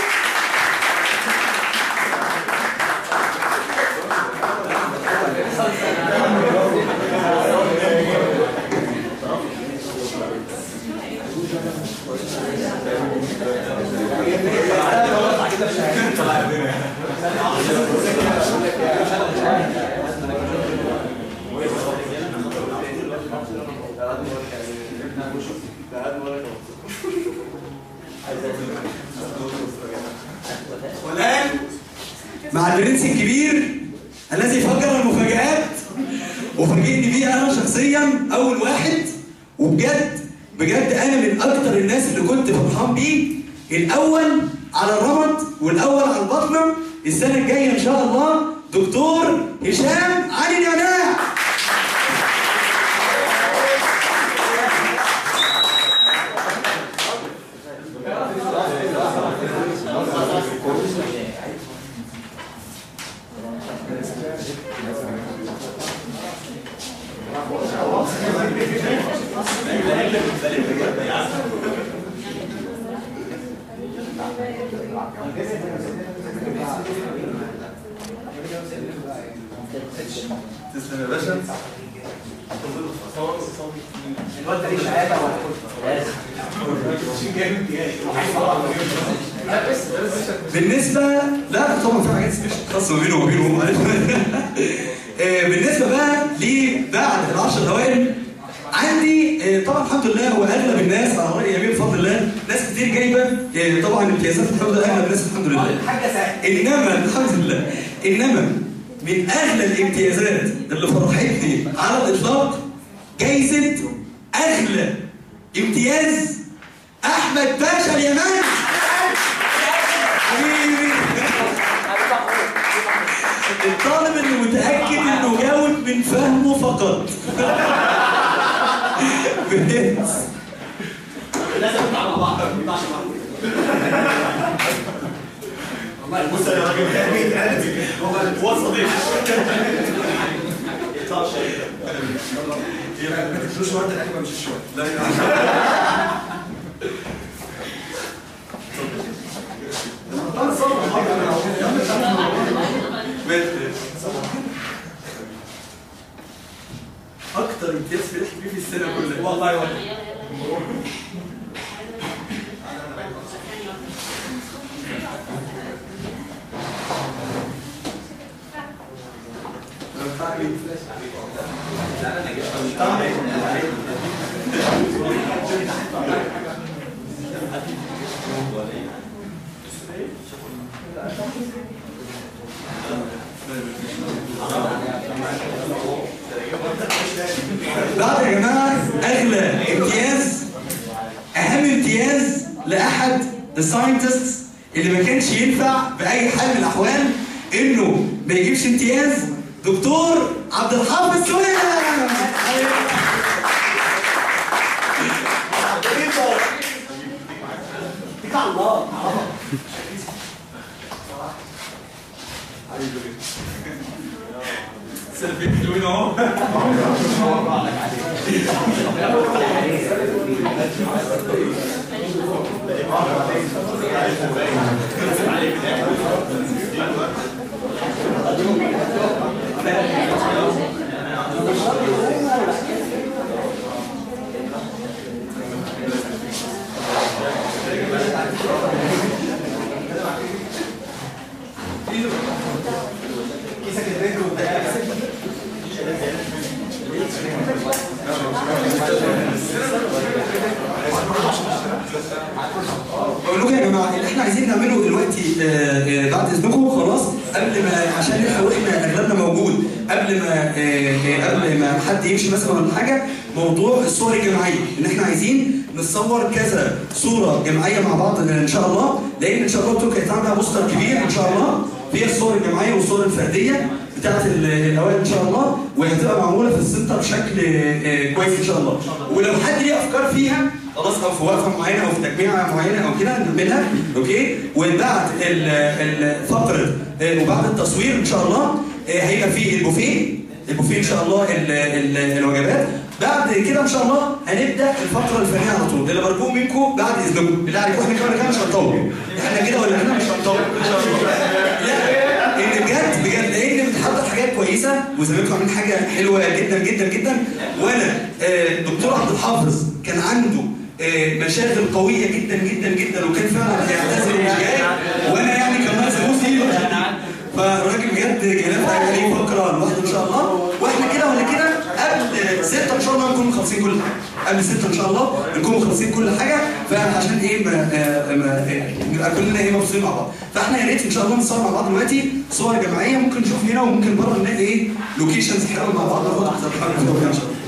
والآن مع البرنس الكبير الذي فجر المفاجآت وفاجئني بيه أنا شخصيا أول واحد وبجد بجد أنا من أكتر الناس اللي كنت فرحان بيه الأول على الرمد والأول على البطنة السنة الجاية إن شاء الله دكتور هشام علي نعناع تسلم يا باشا الواد ده ليه شهاده ولا بالنسبة لا طبعا في حاجات سبيشال خاصة ما بينه وما بينه معلش آه، بالنسبة بقى لبعد العشر الأوائل الحمد لله واغلب الناس على راي يمين بفضل الله ناس كتير جايبه آه، طبعا امتيازات الحمد لله اغلب الناس الحمد لله حاجه سهله انما الحمد لله انما من اغلى الامتيازات اللي فرحتني على الاطلاق جايزه اغلى امتياز احمد باشا اليماني حبيبي الطالب اللي متاكد انه جاوب من فهمه فقط بجد لازم نطلع مع بعض ما ينفعش والله بص يا راجل هو صديق ما تدلوش ورد الاكل ما مشيش ورد لا اكتر امتياز فرحت بيه في السنه كلها والله والله بعد يا جماعه اغلى امتياز اهم امتياز لاحد الساينتستس اللي ما كانش ينفع باي حال من الاحوال انه ما يجيبش امتياز دكتور عبد الحافظ سليمان اتكل على الله سلفيت حلوين اهو بقول لكم يا جماعه اللي احنا عايزين نعمله دلوقتي آه، آه، بعد اذنكم خلاص قبل ما عشان نلحق واحنا اغلبنا موجود قبل ما آه، آه، قبل ما حد يمشي مثلا ولا حاجه موضوع الصور الجماعيه ان احنا عايزين نصور كذا صوره جماعيه مع بعض ان شاء الله لان ان شاء الله قلت لكم هيتعمل بوستر كبير ان شاء الله فيها الصور الجماعيه والصور الفرديه بتاعت ال- الاوائل ان شاء الله وهتبقى معموله في السنتر بشكل آه، كويس ان شاء الله ولو حد ليه افكار فيها خلاص او في وقفه معينه او في تجميعه معينه او كده نعملها اوكي وبعد ال- ال- فقره آه، وبعد التصوير ان شاء الله آه، هيبقى فيه البوفيه البوفيه ان شاء الله ال- ال- الوجبات بعد كده ان شاء الله هنبدا الفقره الفنيه على طول اللي برجوه منكم بعد اذنكم بالله عليكم احنا كده كده مش هنطول احنا كده ولا احنا مش هنطول ان شاء الله لا ان بجد بجد لان بتحضر حاجات كويسه وزميلكم عاملين حاجه حلوه جدا جدا جدا وانا آه، دكتور عبد الحافظ كان عنده آه، مشاغل قويه جدا جدا جدا وكان فعلا هيعتذر ومش جاي وانا يعني كان ناقص ابوس ايده فالراجل بجد جايلنا عليه فقره لوحده ان شاء الله واحنا كده ولا كده قبل ستة ان شاء الله نكون مخلصين كل حاجه قبل ستة ان شاء الله نكون مخلصين كل حاجه فعشان ايه ما, آه، ما آه، نبقى كلنا ايه مبسوطين مع بعض فاحنا يا ريت ان شاء الله نصور مع بعض دلوقتي صور جماعيه ممكن نشوف هنا وممكن بره نلاقي ايه لوكيشنز حلوه مع بعض ناخد احسن حاجه ان شاء الله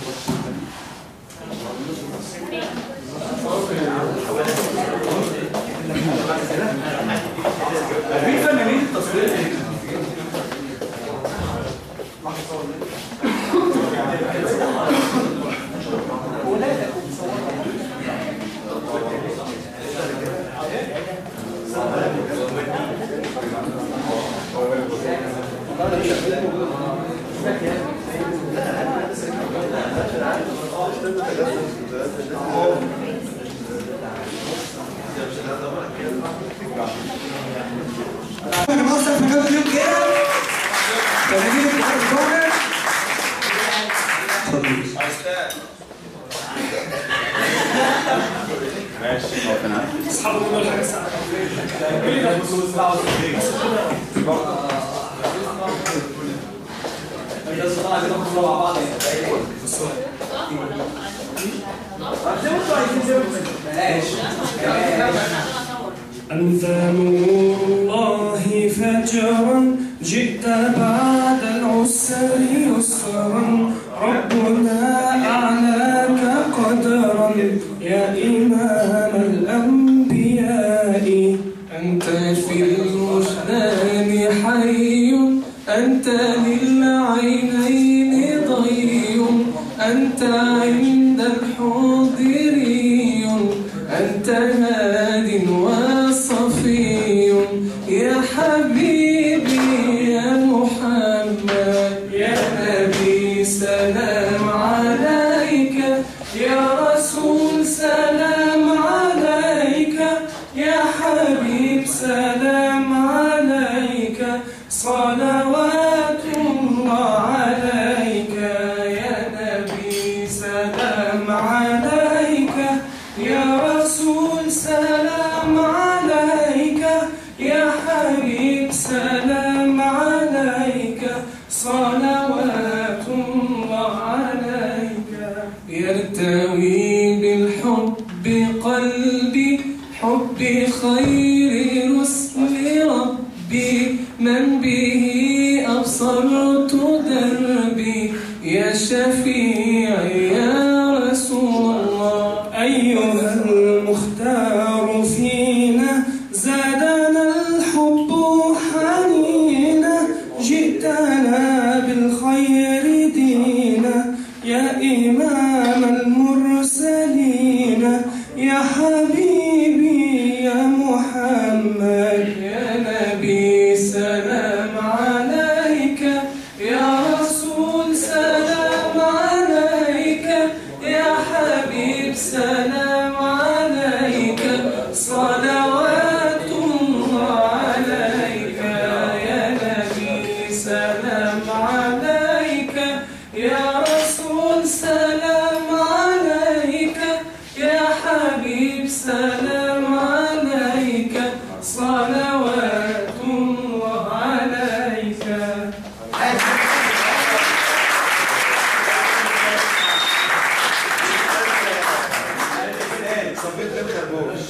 مين فنانين التصوير احنا مصر في كام يوم كده فنانين الاتحاد القومي اتفضل مع بعض زي ما انتوا عايزين زي ما انتوا عايزين أنت نور الله فجرا جئت بعد العسر يسرا ربنا أعلاك قدرا يا إمام الأنبياء أنت في الوجدان حي أنت للعينين ضي أنت عند الحاضري أنت هاد وصفي يا حبيبي يا محمد يا نبي سلام عليك يا رسول سلام عليك يا حبيب سلام عليك صلوات الله عليك يا نبي سلام عليك يا رسول سلام عليك يا حبيب سلام عليك صلوات الله عليك يرتوي بالحب قلبي حب خير رسل ربي من به أبصرت دربي يا شفيعي يا رسول الله أيها المختار فينا زادنا الحب حنينا جئتنا بالخير دينا يا إمام المرسلين يا حبيبي يا محمد يا نبي سلام عليك يا رسول سلام عليك يا حبيب سلام عليك صلوات الله عليك يا نبي سلام عليك يا رسول سلام عليك يا حبيب سلام عليك صلوات الله عليك صبيت بين خربوش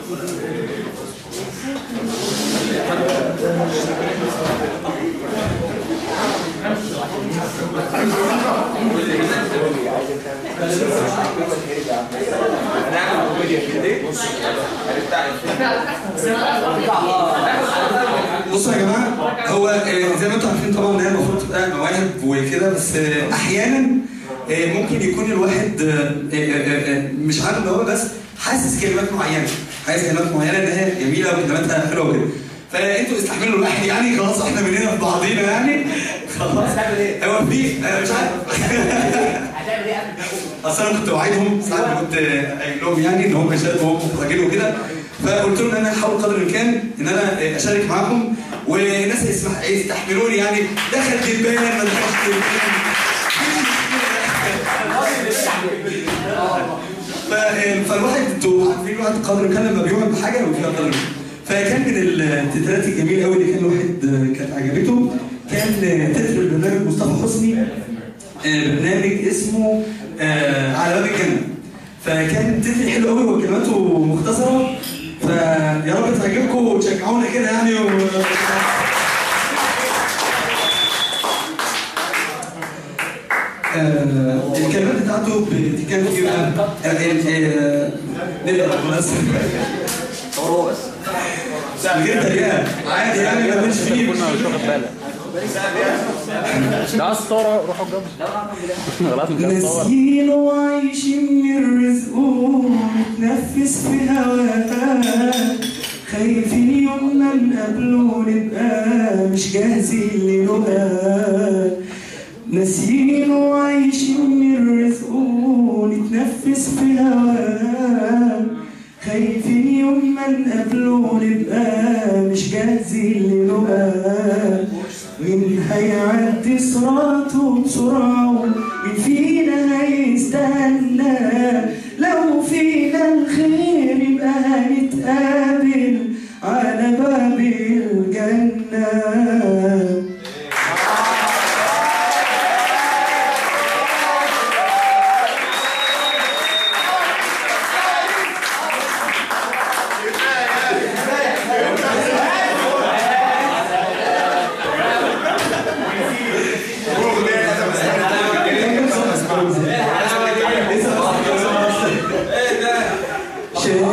بصوا يا جماعه هو آه، زي ما انتم عارفين طبعا ان هي المفروض تبقى مواهب وكده بس آه، احيانا آه، ممكن يكون الواحد آه، آه، آه، آه، مش عارف اللي هو بس حاسس كلمات معينه حاسس كلمات معينه ان هي جميله وكلماتها حلوه وكده فانتوا استحملوا الواحد يعني خلاص احنا مننا في بعضينا يعني خلاص هو في آه، مش عارف اصل انا كنت وعدهم ساعات كنت قايل لهم يعني ان هم يشاركوا وهم مخرجين وكده فقلت لهم ان انا هحاول قدر الامكان ان انا اشارك معاهم والناس يسمح يستحملوني يعني دخل دبان ما دخلش دبان ف- فالواحد انتوا عارفين الواحد قدر الامكان لما بيقعد بحاجه وفيها قدر الامكان فكان من التترات الجميله قوي اللي كان الواحد كانت عجبته كان تتر البرنامج مصطفى حسني آه، برنامج اسمه آه، على باب الجنه فكان تتر حلو قوي وكلماته مختصره فيا رب تعجبكم وتشجعونا كده يعني و... آه، الكلمات بتاعته بتتكلم ايه بقى؟ آه، آه، نقدر بس هو بس من غير تريقه عادي يعني ما كانش فيه كنا مش واخد بالك ده الصورة روحوا الجنب خلاص مش هتصور ناسيين وعايشين من رزقه نتنفس في هواه خايفين يوم ما نقابله نبقى مش جاهزين للقاه ناسيين وعايشين من رزقه نتنفس في هواه خايفين يوم ما نقابله نبقى مش جاهزين للقاه مين هيعدي صراطه بسرعة مين فينا هيستنى لو فينا الخير يبقى هنتقابل على باب الجنة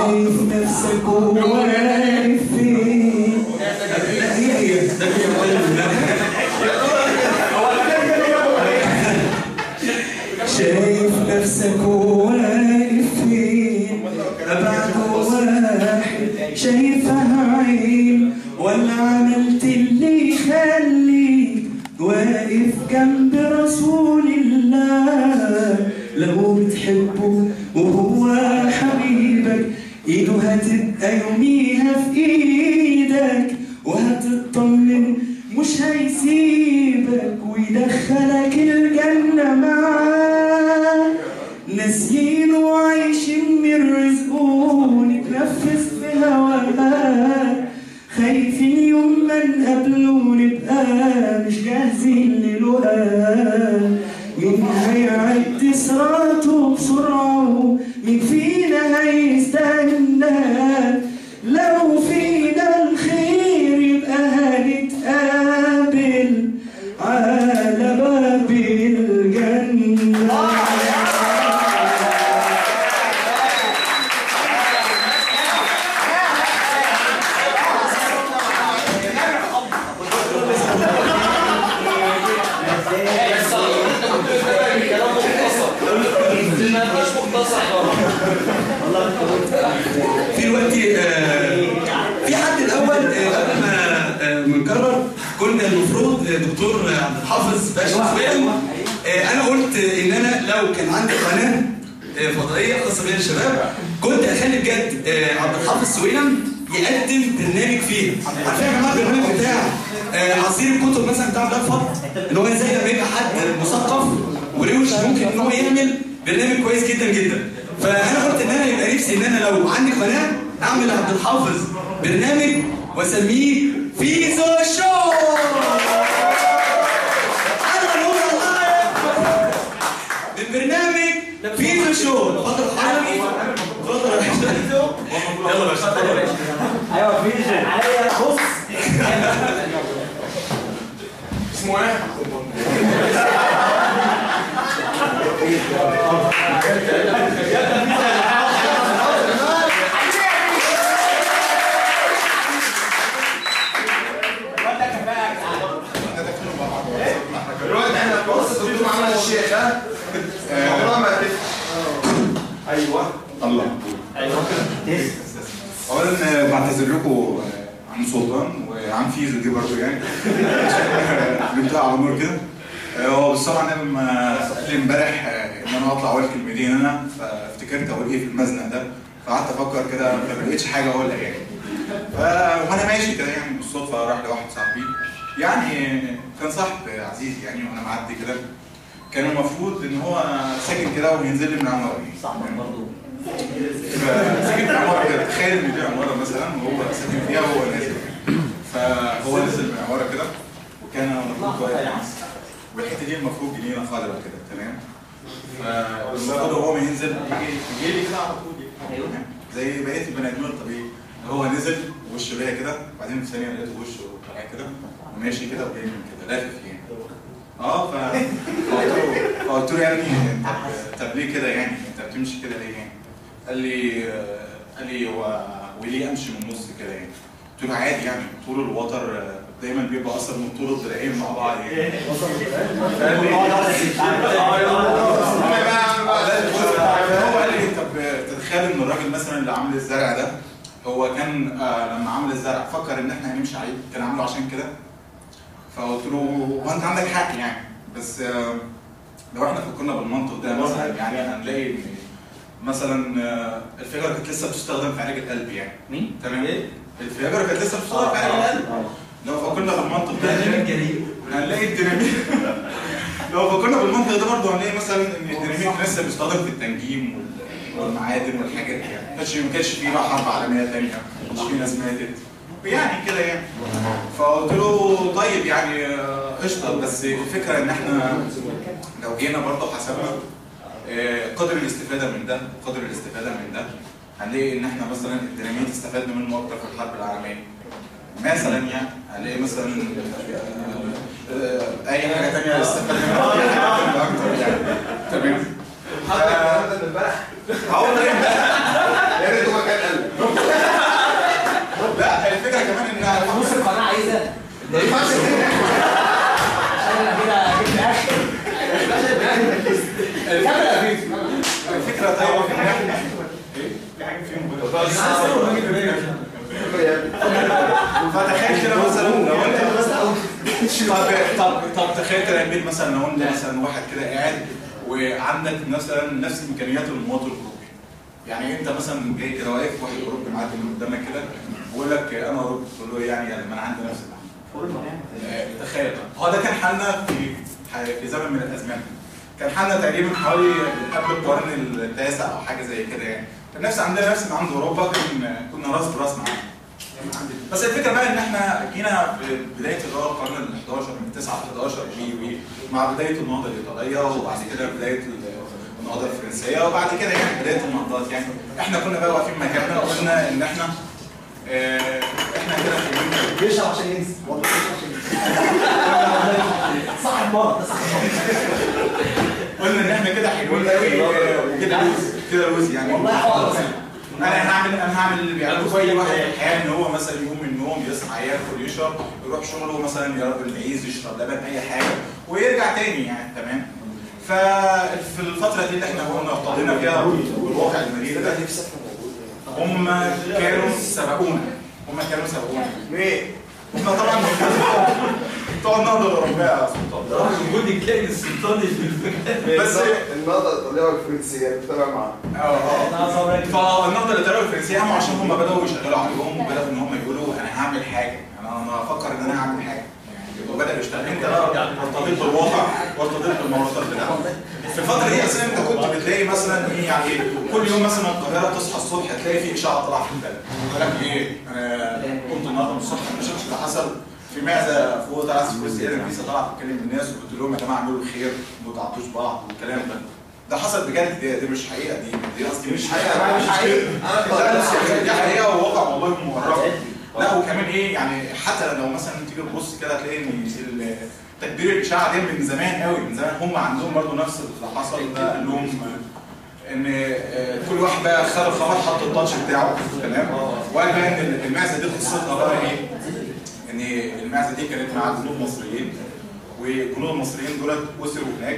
شايف نفسك واقف فين لا هي هي شايف نفسك واقف فين أبعد واحد شايفها عين ولا عملت اللي يخليك واقف جنب رسول الله لو بتحبه وهو حبيبك ايده هتبقى يوميها في ايدك وهتطمن مش هيسيبك ويدخلك الجنة معاه ناسيين وعايشين من رزقه نتنفس في هواه خايفين يوم ما نقابله نبقى مش جاهزين للقاه مين هيعد صراطه بسرعه مين فينا هيستنى لو فينا الخير يبقى هنتقابل على باب الجنة في دلوقتي آه، في حد الاول آه، قبل ما آه، ما نكرر كنا المفروض آه، دكتور عبد الحافظ باشا سويل آه، انا قلت ان انا لو كان عندي قناه آه، فضائيه خاصه بيا الشباب كنت اخلي بجد آه، عبد الحافظ سويلم يقدم برنامج فيها عارفين يا جماعه البرنامج بتاع آه، عصير الكتب مثلا بتاع بلاك فضل اللي هو ازاي لما يبقى حد مثقف وروش ممكن ان هو يعمل برنامج كويس جدا جدا فانا قلت ان انا يبقى نفسي ان انا لو عندي قناه اعمل لعبد الحافظ برنامج واسميه فيزو شو انا نور الله البرنامج فيزو شو اتفضل حضرتك اتفضل يا باشا يلا يا باشا اتفضل يا باشا ايوه فيجن عليا بص اسمه ايه؟ دلوقتي احنا بص الدكتور عمل الشيخ ها عمرها ما هتفرق ايوه الله اولا آه، بعتذر لكم آه، عن سلطان وعن فيزو دي برضه يعني جبتها على نور كده آه، هو بصراحه انا لما قال لي امبارح آه، ان انا اطلع اقول كلمتين انا فافتكرت اقول ايه في المزنق ده فقعدت افكر كده ما لقيتش حاجه اقولها يعني ف- وانا ماشي كده يعني بالصدفه راح لواحد صاحبي يعني كان صاحب عزيز يعني وانا معدي كده كان المفروض ان هو ساكن كده وينزل لي من عماره صاحبك برضه ساكن في عماره كده تخيل ان دي عماره مثلا وهو ساكن فيها وهو نازل فهو نزل من عماره كده وكان المفروض واقف والحته دي المفروض جنينه خضراء كده تمام فالمفروض هو ما ينزل يجي يجي لي كده على طول ايوه زي بقيه البني ادمين الطبيعي هو نزل وشه ليا كده بعدين في ثانيه لقيته وشه طالع كده وماشي كده وجاي من كده لافف يعني اه ف فقلت له فقلت له يا ابني انت طب ليه كده يعني انت بتمشي كده ليه يعني؟ قال لي آه، قال لي هو وليه امشي من النص كده يعني؟ قلت له عادي يعني طول الوتر آه، دايما بيبقى اصلا من طول الضلعين مع بعض يعني فقال لي هو قال لي طب تتخيل ان الراجل مثلا اللي عامل الزرع ده هو كان آه لما عمل الزرع فكر ان احنا هنمشي عليه كان عامله عشان كده فقلت له هو انت عندك حق يعني بس آه لو احنا فكرنا بالمنطق ده مثلا يعني هنلاقي ان مثلا آه الفيجر كانت لسه بتستخدم في علاج القلب يعني مين؟ تمام الفيجر كانت لسه بتستخدم في علاج القلب لو فكرنا بالمنطق ده هنلاقي الديناميت لو فكرنا بالمنطق ده برضه هنلاقي مثلا ان الديناميت لسه بيستخدم في التنجيم وال- والمعادن والحاجات دي يعني ما كانش ما كانش في بقى حرب عالميه ثانيه ما كانش في ناس ماتت يعني كده يعني فقلت له طيب يعني آه، قشطه بس الفكره ان احنا لو جينا برضه حسبنا آه، قدر الاستفاده من ده قدر الاستفاده من ده هنلاقي ان احنا مثلا الديناميت استفدنا منه اكتر في الحرب العالميه مثلا يعني هنلاقي مثلا آه، آه، اي حاجه ثانيه استفدنا منها اكتر يعني تمام اه والله امبارح يا ريت هو كان قلب ما ينفعش كده الفكره طيب في حاجه ايه في حاجه فيهم فتخيل كده مثلا لو انت طب طب طب تخيل كده يا بيت مثلا لو انت مثلا واحد كده قاعد وعندك مثلا نفس امكانيات المواطن الاوروبي يعني انت مثلا جاي كده واقف واحد اوروبي معدي من قدامك كده بيقول لك انا اوروبي تقول له يعني يعني ما انا عندي نفس آه، تخيل بقى. هو ده كان حالنا في في زمن من الازمان كان حالنا تقريبا حوالي قبل القرن التاسع او حاجه زي كده يعني كان نفس عندنا نفس ما عند اوروبا كنا كنا راس براس معاهم بس الفكره بقى ان احنا جينا في بدايه اللي هو القرن ال 11 من 9 ل 11 وي وي مع بدايه النهضه الايطاليه وبعد كده بدايه النهضه الفرنسيه وبعد كده يعني بدايه النهضات يعني احنا كنا بقى واقفين مكاننا وقلنا ان احنا آه، احنا كده في بيشرب عشان ينسى والله بيشرب عشان ينسى صح المرض ده صح المرض قلنا ان احنا كده حلوين قوي وكده لوز كده لوز يعني والله حوار انا هعمل انا هعمل اللي بيعمله كل واحد في الحياه ان هو مثلا يقوم من النوم يصحى ياكل يشرب يروح شغله مثلا يربي العيز يشرب لبن اي حاجه ويرجع تاني يعني تمام ففي الفتره دي اللي احنا كنا ارتضينا فيها بالواقع المرير ده هم كانوا سبقونا هم كانوا سبقونا ليه؟ هم طبعا بتوع النهضه الاوروبيه يا سلطان وجود الكائن السلطاني في الفكره بس النهضه الايطاليه والفرنسيه بتتابع معاها اه اه فالنهضه الايطاليه والفرنسيه هم عشان هم بداوا يشغلوا عقلهم وبداوا ان هم يقولوا انا هعمل حاجه انا انا افكر ان انا هعمل حاجه يبقى بدا يشتغل انت بقى ارتضيت بالواقع وارتضيت بالمواصفات بتاعتك في الفتره دي اصلا انت كنت بتلاقي مثلا ايه يعني كل يوم مثلا القاهره تصحى الصبح تلاقي في اشاعه طالعه في البلد يقول لك ايه انا قمت النهارده من الصبح ما شفتش اللي حصل في معزه فوق طلعت في كرسي انا كنيسه طلعت تتكلم بالناس وقلت لهم يا جماعه اعملوا الخير ما تعطوش بعض والكلام ده ده حصل بجد دي, دي مش حقيقه دي دي قصدي مش حقيقه مش حقيقه لا بس يعني دي حقيقه وواقع والله مؤرخ لا وكمان ايه يعني حتى لو مثلا تيجي تبص كده تلاقي ان ال- تكبير الاشاعه دي من زمان قوي من زمان هم عندهم برضو نفس اللي حصل ده قال لهم ان آه، كل واحد بقى خد الخبر حط التاتش بتاعه تمام وقال بقى ان المعزه دي قصتها بقى ايه؟ ان المعزه دي كانت مع جنود مصريين والجنود المصريين دولت اسروا هناك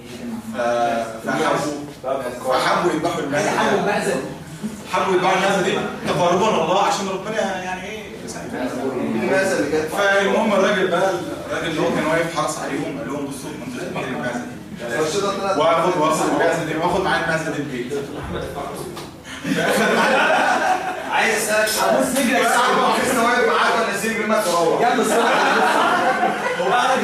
ف- فحبوا فحبوا يذبحوا المعزه دي. حبوا المأذن حبوا يذبحوا المعزه دي تقربا الله عشان ربنا يعني ايه يساعدهم. المعزه اللي كانت فالمهم الراجل بقى الراجل اللي هو كان واقف حرص عليهم قال لهم بصوا انتوا ذابحين المعزه دي فرشدة طلعت واخد واخد المعزه دي واخد معايا المعزه دي البيت فاخد معايا عايز اسالك سؤال بص نجري بس عم عكسنا واقف معاك ولا نسيب منك تروح يلا الصراحه هو قاعد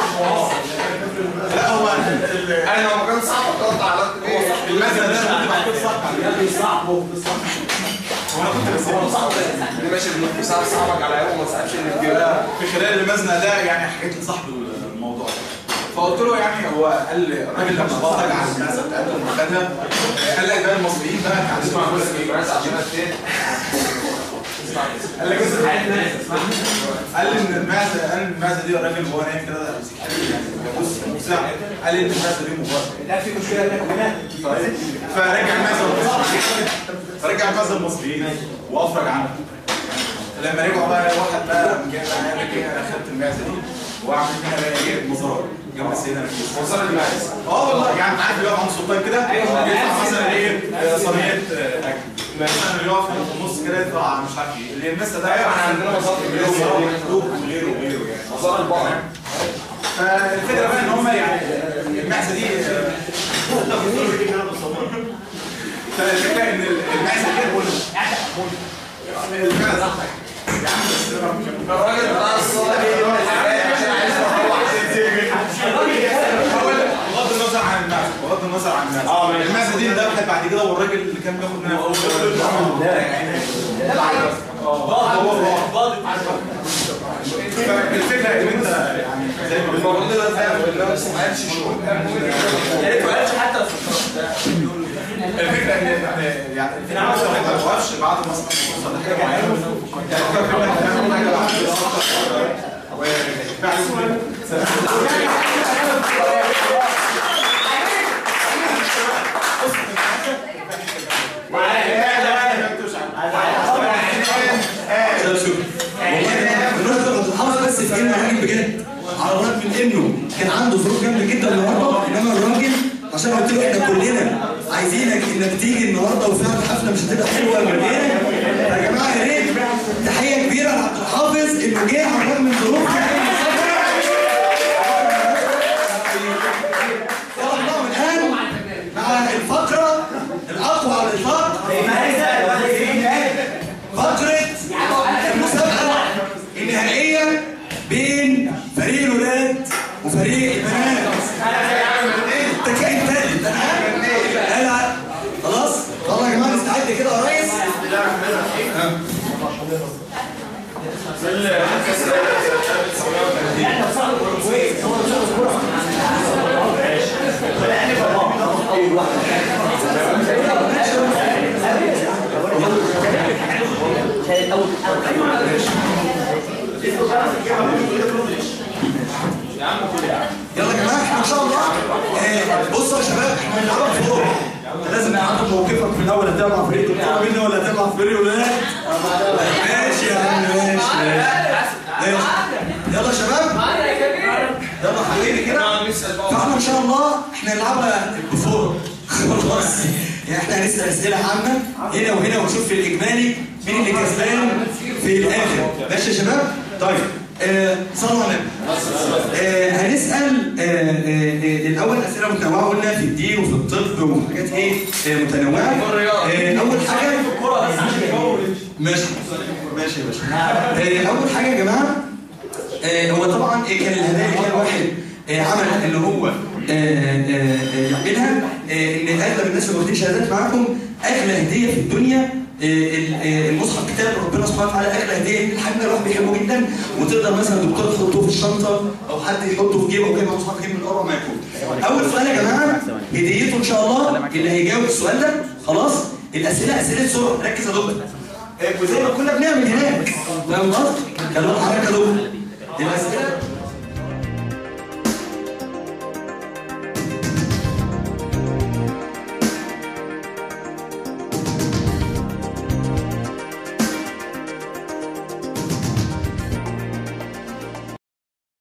لا هو ال- انا لو ما كان صعب كنت عملت ايه؟ المعزه ده كنت محطوط صح عليه. يلا صاحبه بالصح هو انا كنت بسيبه اللي ماشي بيساعد صاحبك على عيبه وما ساعدش اللي في جيبه في خلال المزنه ده يعني حكيت لصاحبي الموضوع ده فقلت له يعني هو قال لي الراجل لما بلطج على المعزه بتاعتهم وخدها قال لك بقى المصريين بقى كان عندهم اسمع يقول بس لك ايه المعزه عشان ايه؟ قال لك قال لي ان المعزه قال المعزه دي الراجل وهو نايم كده بص ساعة. قال لي ان المعزه دي مباركه لا في مشكله هناك هناك فرجع المعزه المصريين فرجع المعزه المصريين وافرج عنها لما رجعوا بقى واحد بقى قام جاي بقى قال لك ايه انا خدت المعزه دي واعمل منها بقى ايه مزار جنب السيده نفيسه وصل المعزه اه والله يعني انت عارف اللي يقف عند السلطان كده يطلع مثلا ايه آه، صينيه آه، اكل مثلا اللي يقف في النص كده يطلع مش عارف ايه اللي المسا ده ايوه احنا عندنا مصادر وغيره وغيره وغيره يعني وصل البقر فالفكره بقى ان هم يعني المعزه دي فالفكره ان المعزه دي المعزه الراجل بتاع الصلاه عشان عايز بغض النظر عن المعزه بغض النظر عن المعزه المعزه دي ذبحت بعد كده والراجل اللي كان بياخد منها فالفكره ان انت يعني زي ما بنقول المفروض ده فاهم ان نفسه ما قالش شغل يا ريت ما قالش حتى الفكره ان إن يعني في ناس ما توقفش بعد ما توصل لحاجه معينه انت فكره انك تعمل حاجه بعد كده والله بالنسبه للحافظ بس في كلمه انه كان عنده ظروف جامده جدا النهارده انما الراجل عشان قلت له احنا كلنا عايزينك انك تيجي النهارده وفعلا الحفله مش هتبقى حلوه من غيرك يا جماعه يا ريت تحيه كبيره لعبد الحافظ انه جه على الرغم من ظروف يلا بنعمل الان مع الفقره الاقوى على الاطلاق فقره المسابقه النهائيه بين فريق الولاد وفريق البنات انت كائن ثالث انا عارف. العب خلاص يلا يا جماعه نستعد كده يا ريس يلا يا جماعه احنا ان شاء الله آه، بصوا يا شباب احنا هنلعبها فوق لازم نعرف موقفك في الاول هتلعب مع فريق الكوره مني ولا هتلعب مع فريق الولاد ماشي يا عم ماشي ماشي يلا يا شباب يلا حبيبي كده فاحنا ان شاء الله احنا هنلعبها بفور خلاص يعني احنا هنسال اسئله عامه هنا وهنا ونشوف في الاجمالي مين اللي كسبان في الاخر ماشي يا شباب طيب آه صلوا على النبي آه هنسال آه آه آه الاول اسئله متنوعه قلنا في الدين وفي الطب وحاجات ايه آه متنوعه آه اول حاجه ماشي ماشي يا باشا آه اول حاجه يا جماعه آه، هو طبعا آه، كان الهدايا اللي كان واحد آه، عمل اللي هو آه، آه، آه، يعملها آه، ان اغلب الناس اللي واخدين شهادات معاكم اغلى هديه في الدنيا آه، ال- آه، المصحف كتاب ربنا سبحانه وتعالى اغلى هديه الحاجه الواحد بيحبه جدا وتقدر مثلا دكتور تحطه في الشنطه او حد يحطه في جيبه وكده مصحف جيب من اقرب ما يكون. اول سؤال يا جماعه هديته ان شاء الله اللي هيجاوب السؤال ده خلاص الاسئله اسئله سرعه ركز يا دكتور. آه، وزي ما كنا بنعمل هناك فاهم قصدي؟ كانوا حضرتك يا دكتور الاسئله